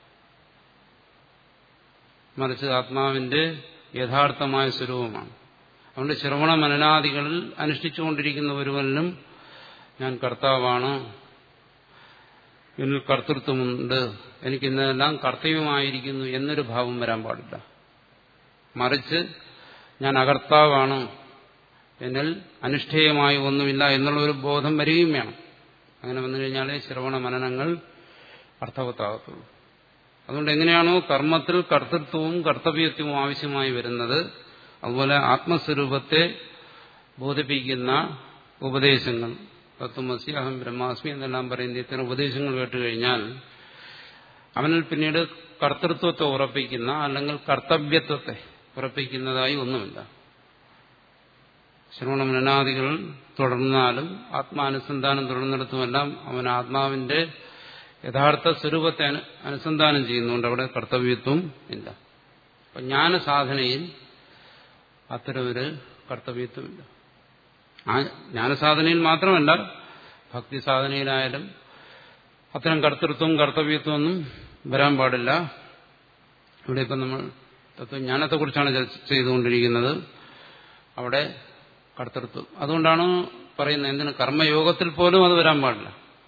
മറിച്ച് ആത്മാവിന്റെ യഥാർത്ഥമായ സ്വരൂപമാണ് അതുകൊണ്ട് ശ്രവണ മനനാദികളിൽ അനുഷ്ഠിച്ചുകൊണ്ടിരിക്കുന്ന ഒരുവനും ഞാൻ കർത്താവാണ് എന്നിൽ കർത്തൃത്വമുണ്ട് എനിക്കിന്നെല്ലാം കർത്തവ്യമായിരിക്കുന്നു എന്നൊരു ഭാവം വരാൻ പാടില്ല മറിച്ച് ഞാൻ അകർത്താവാണ് എന്നിൽ അനുഷ്ഠേയമായി ഒന്നുമില്ല എന്നുള്ള ഒരു ബോധം വരികയും വേണം അങ്ങനെ വന്നു കഴിഞ്ഞാലേ ശ്രവണ മനനങ്ങൾ അർത്ഥവത്താകത്തുള്ളൂ അതുകൊണ്ട് എങ്ങനെയാണോ കർമ്മത്തിൽ കർത്തൃത്വവും കർത്തവ്യത്വവും ആവശ്യമായി വരുന്നത് അതുപോലെ ആത്മസ്വരൂപത്തെ ബോധിപ്പിക്കുന്ന ഉപദേശങ്ങൾ തത്വമസി അഹം ബ്രഹ്മാസ്മി എന്നെല്ലാം പറയുന്ന ഇത്തരം ഉപദേശങ്ങൾ കേട്ടുകഴിഞ്ഞാൽ അവനിൽ പിന്നീട് കർത്തൃത്വത്തെ ഉറപ്പിക്കുന്ന അല്ലെങ്കിൽ കർത്തവ്യത്വത്തെ ഉറപ്പിക്കുന്നതായി ഒന്നുമില്ല ശ്രവണമനാദികൾ തുടർന്നാലും ആത്മാനുസന്ധാനം തുടർന്നിടത്തുമെല്ലാം അവൻ ആത്മാവിന്റെ യഥാർത്ഥ സ്വരൂപത്തെ അനുസന്ധാനം ചെയ്യുന്നുണ്ട് അവിടെ കർത്തവ്യത്വം ഇല്ല അപ്പം ജ്ഞാനസാധനയിൽ അത്തരമൊരു കർത്തവ്യത്വമില്ല ആ ജ്ഞാനസാധനയിൽ മാത്രമല്ല ഭക്തി സാധനയിലായാലും അത്തരം കർത്തൃത്വം കർത്തവ്യത്വം ഒന്നും വരാൻ പാടില്ല ഇവിടെ ഇപ്പം നമ്മൾ തത്വജ്ഞാനത്തെക്കുറിച്ചാണ് ചർച്ച ചെയ്തുകൊണ്ടിരിക്കുന്നത് അവിടെ കർത്തൃത്വം അതുകൊണ്ടാണ് പറയുന്നത് എന്തിന് കർമ്മയോഗത്തിൽ പോലും അത് വരാൻ പാടില്ല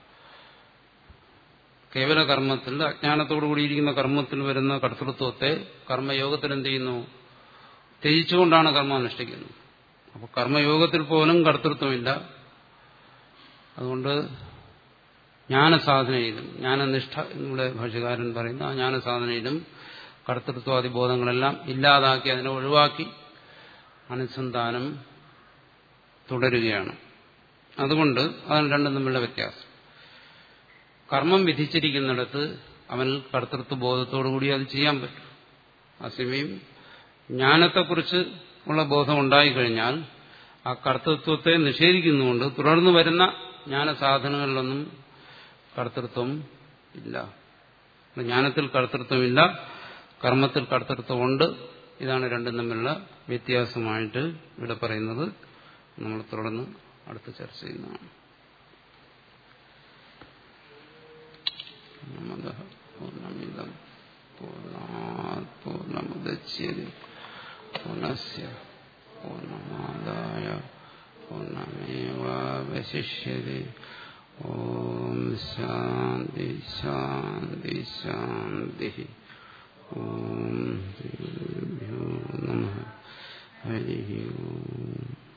കേവല കർമ്മത്തിൽ അജ്ഞാനത്തോടു കൂടിയിരിക്കുന്ന കർമ്മത്തിൽ വരുന്ന കർത്തൃത്വത്തെ കർമ്മയോഗത്തിൽ എന്ത് ചെയ്യുന്നു ത്യജിച്ചുകൊണ്ടാണ് കർമ്മം അനുഷ്ഠിക്കുന്നത് അപ്പോൾ കർമ്മയോഗത്തിൽ പോലും കർത്തൃത്വമില്ല അതുകൊണ്ട് ജ്ഞാനസാധനയിലും ജ്ഞാനനിഷ്ഠ എന്നുള്ള ഭാഷകാരൻ പറയുന്ന ആ ജ്ഞാനസാധനയിലും കർത്തൃത്വാദി ബോധങ്ങളെല്ലാം ഇല്ലാതാക്കി അതിനെ ഒഴിവാക്കി അനുസന്ധാനം തുടരുകയാണ് അതുകൊണ്ട് അതാണ് രണ്ടും തമ്മിലുള്ള വ്യത്യാസം കർമ്മം വിധിച്ചിരിക്കുന്നിടത്ത് അവനിൽ കർത്തൃത്വ ബോധത്തോടുകൂടി അത് ചെയ്യാൻ പറ്റും അസമയം ജ്ഞാനത്തെക്കുറിച്ച് ഉള്ള ബോധം ഉണ്ടായിക്കഴിഞ്ഞാൽ ആ കർത്തൃത്വത്തെ നിഷേധിക്കുന്നുകൊണ്ട് തുടർന്ന് വരുന്ന ജ്ഞാനസാധനങ്ങളിലൊന്നും കർത്തൃത്വം ഇല്ല ജ്ഞാനത്തിൽ കർത്തൃത്വമില്ല കർമ്മത്തിൽ കർത്തൃത്വമുണ്ട് ഇതാണ് രണ്ടും തമ്മിലുള്ള വ്യത്യാസമായിട്ട് ഇവിടെ പറയുന്നത് നമ്മൾ തുടർന്ന് അടുത്ത് ചർച്ച ചെയ്യുന്നതാണ് പൂർണ്ണമിതം പൂർണ്ണാത് പൂർണ്ണമുദച്യതി പൂർണ്ണസ്യ പൂർണ്ണമാദായ പൂർണ്ണമേവാവശിഷ്യതി ഓം ശാന്തി ശാന്തി ശാന്തി ഓം നമ ഹരി ഓം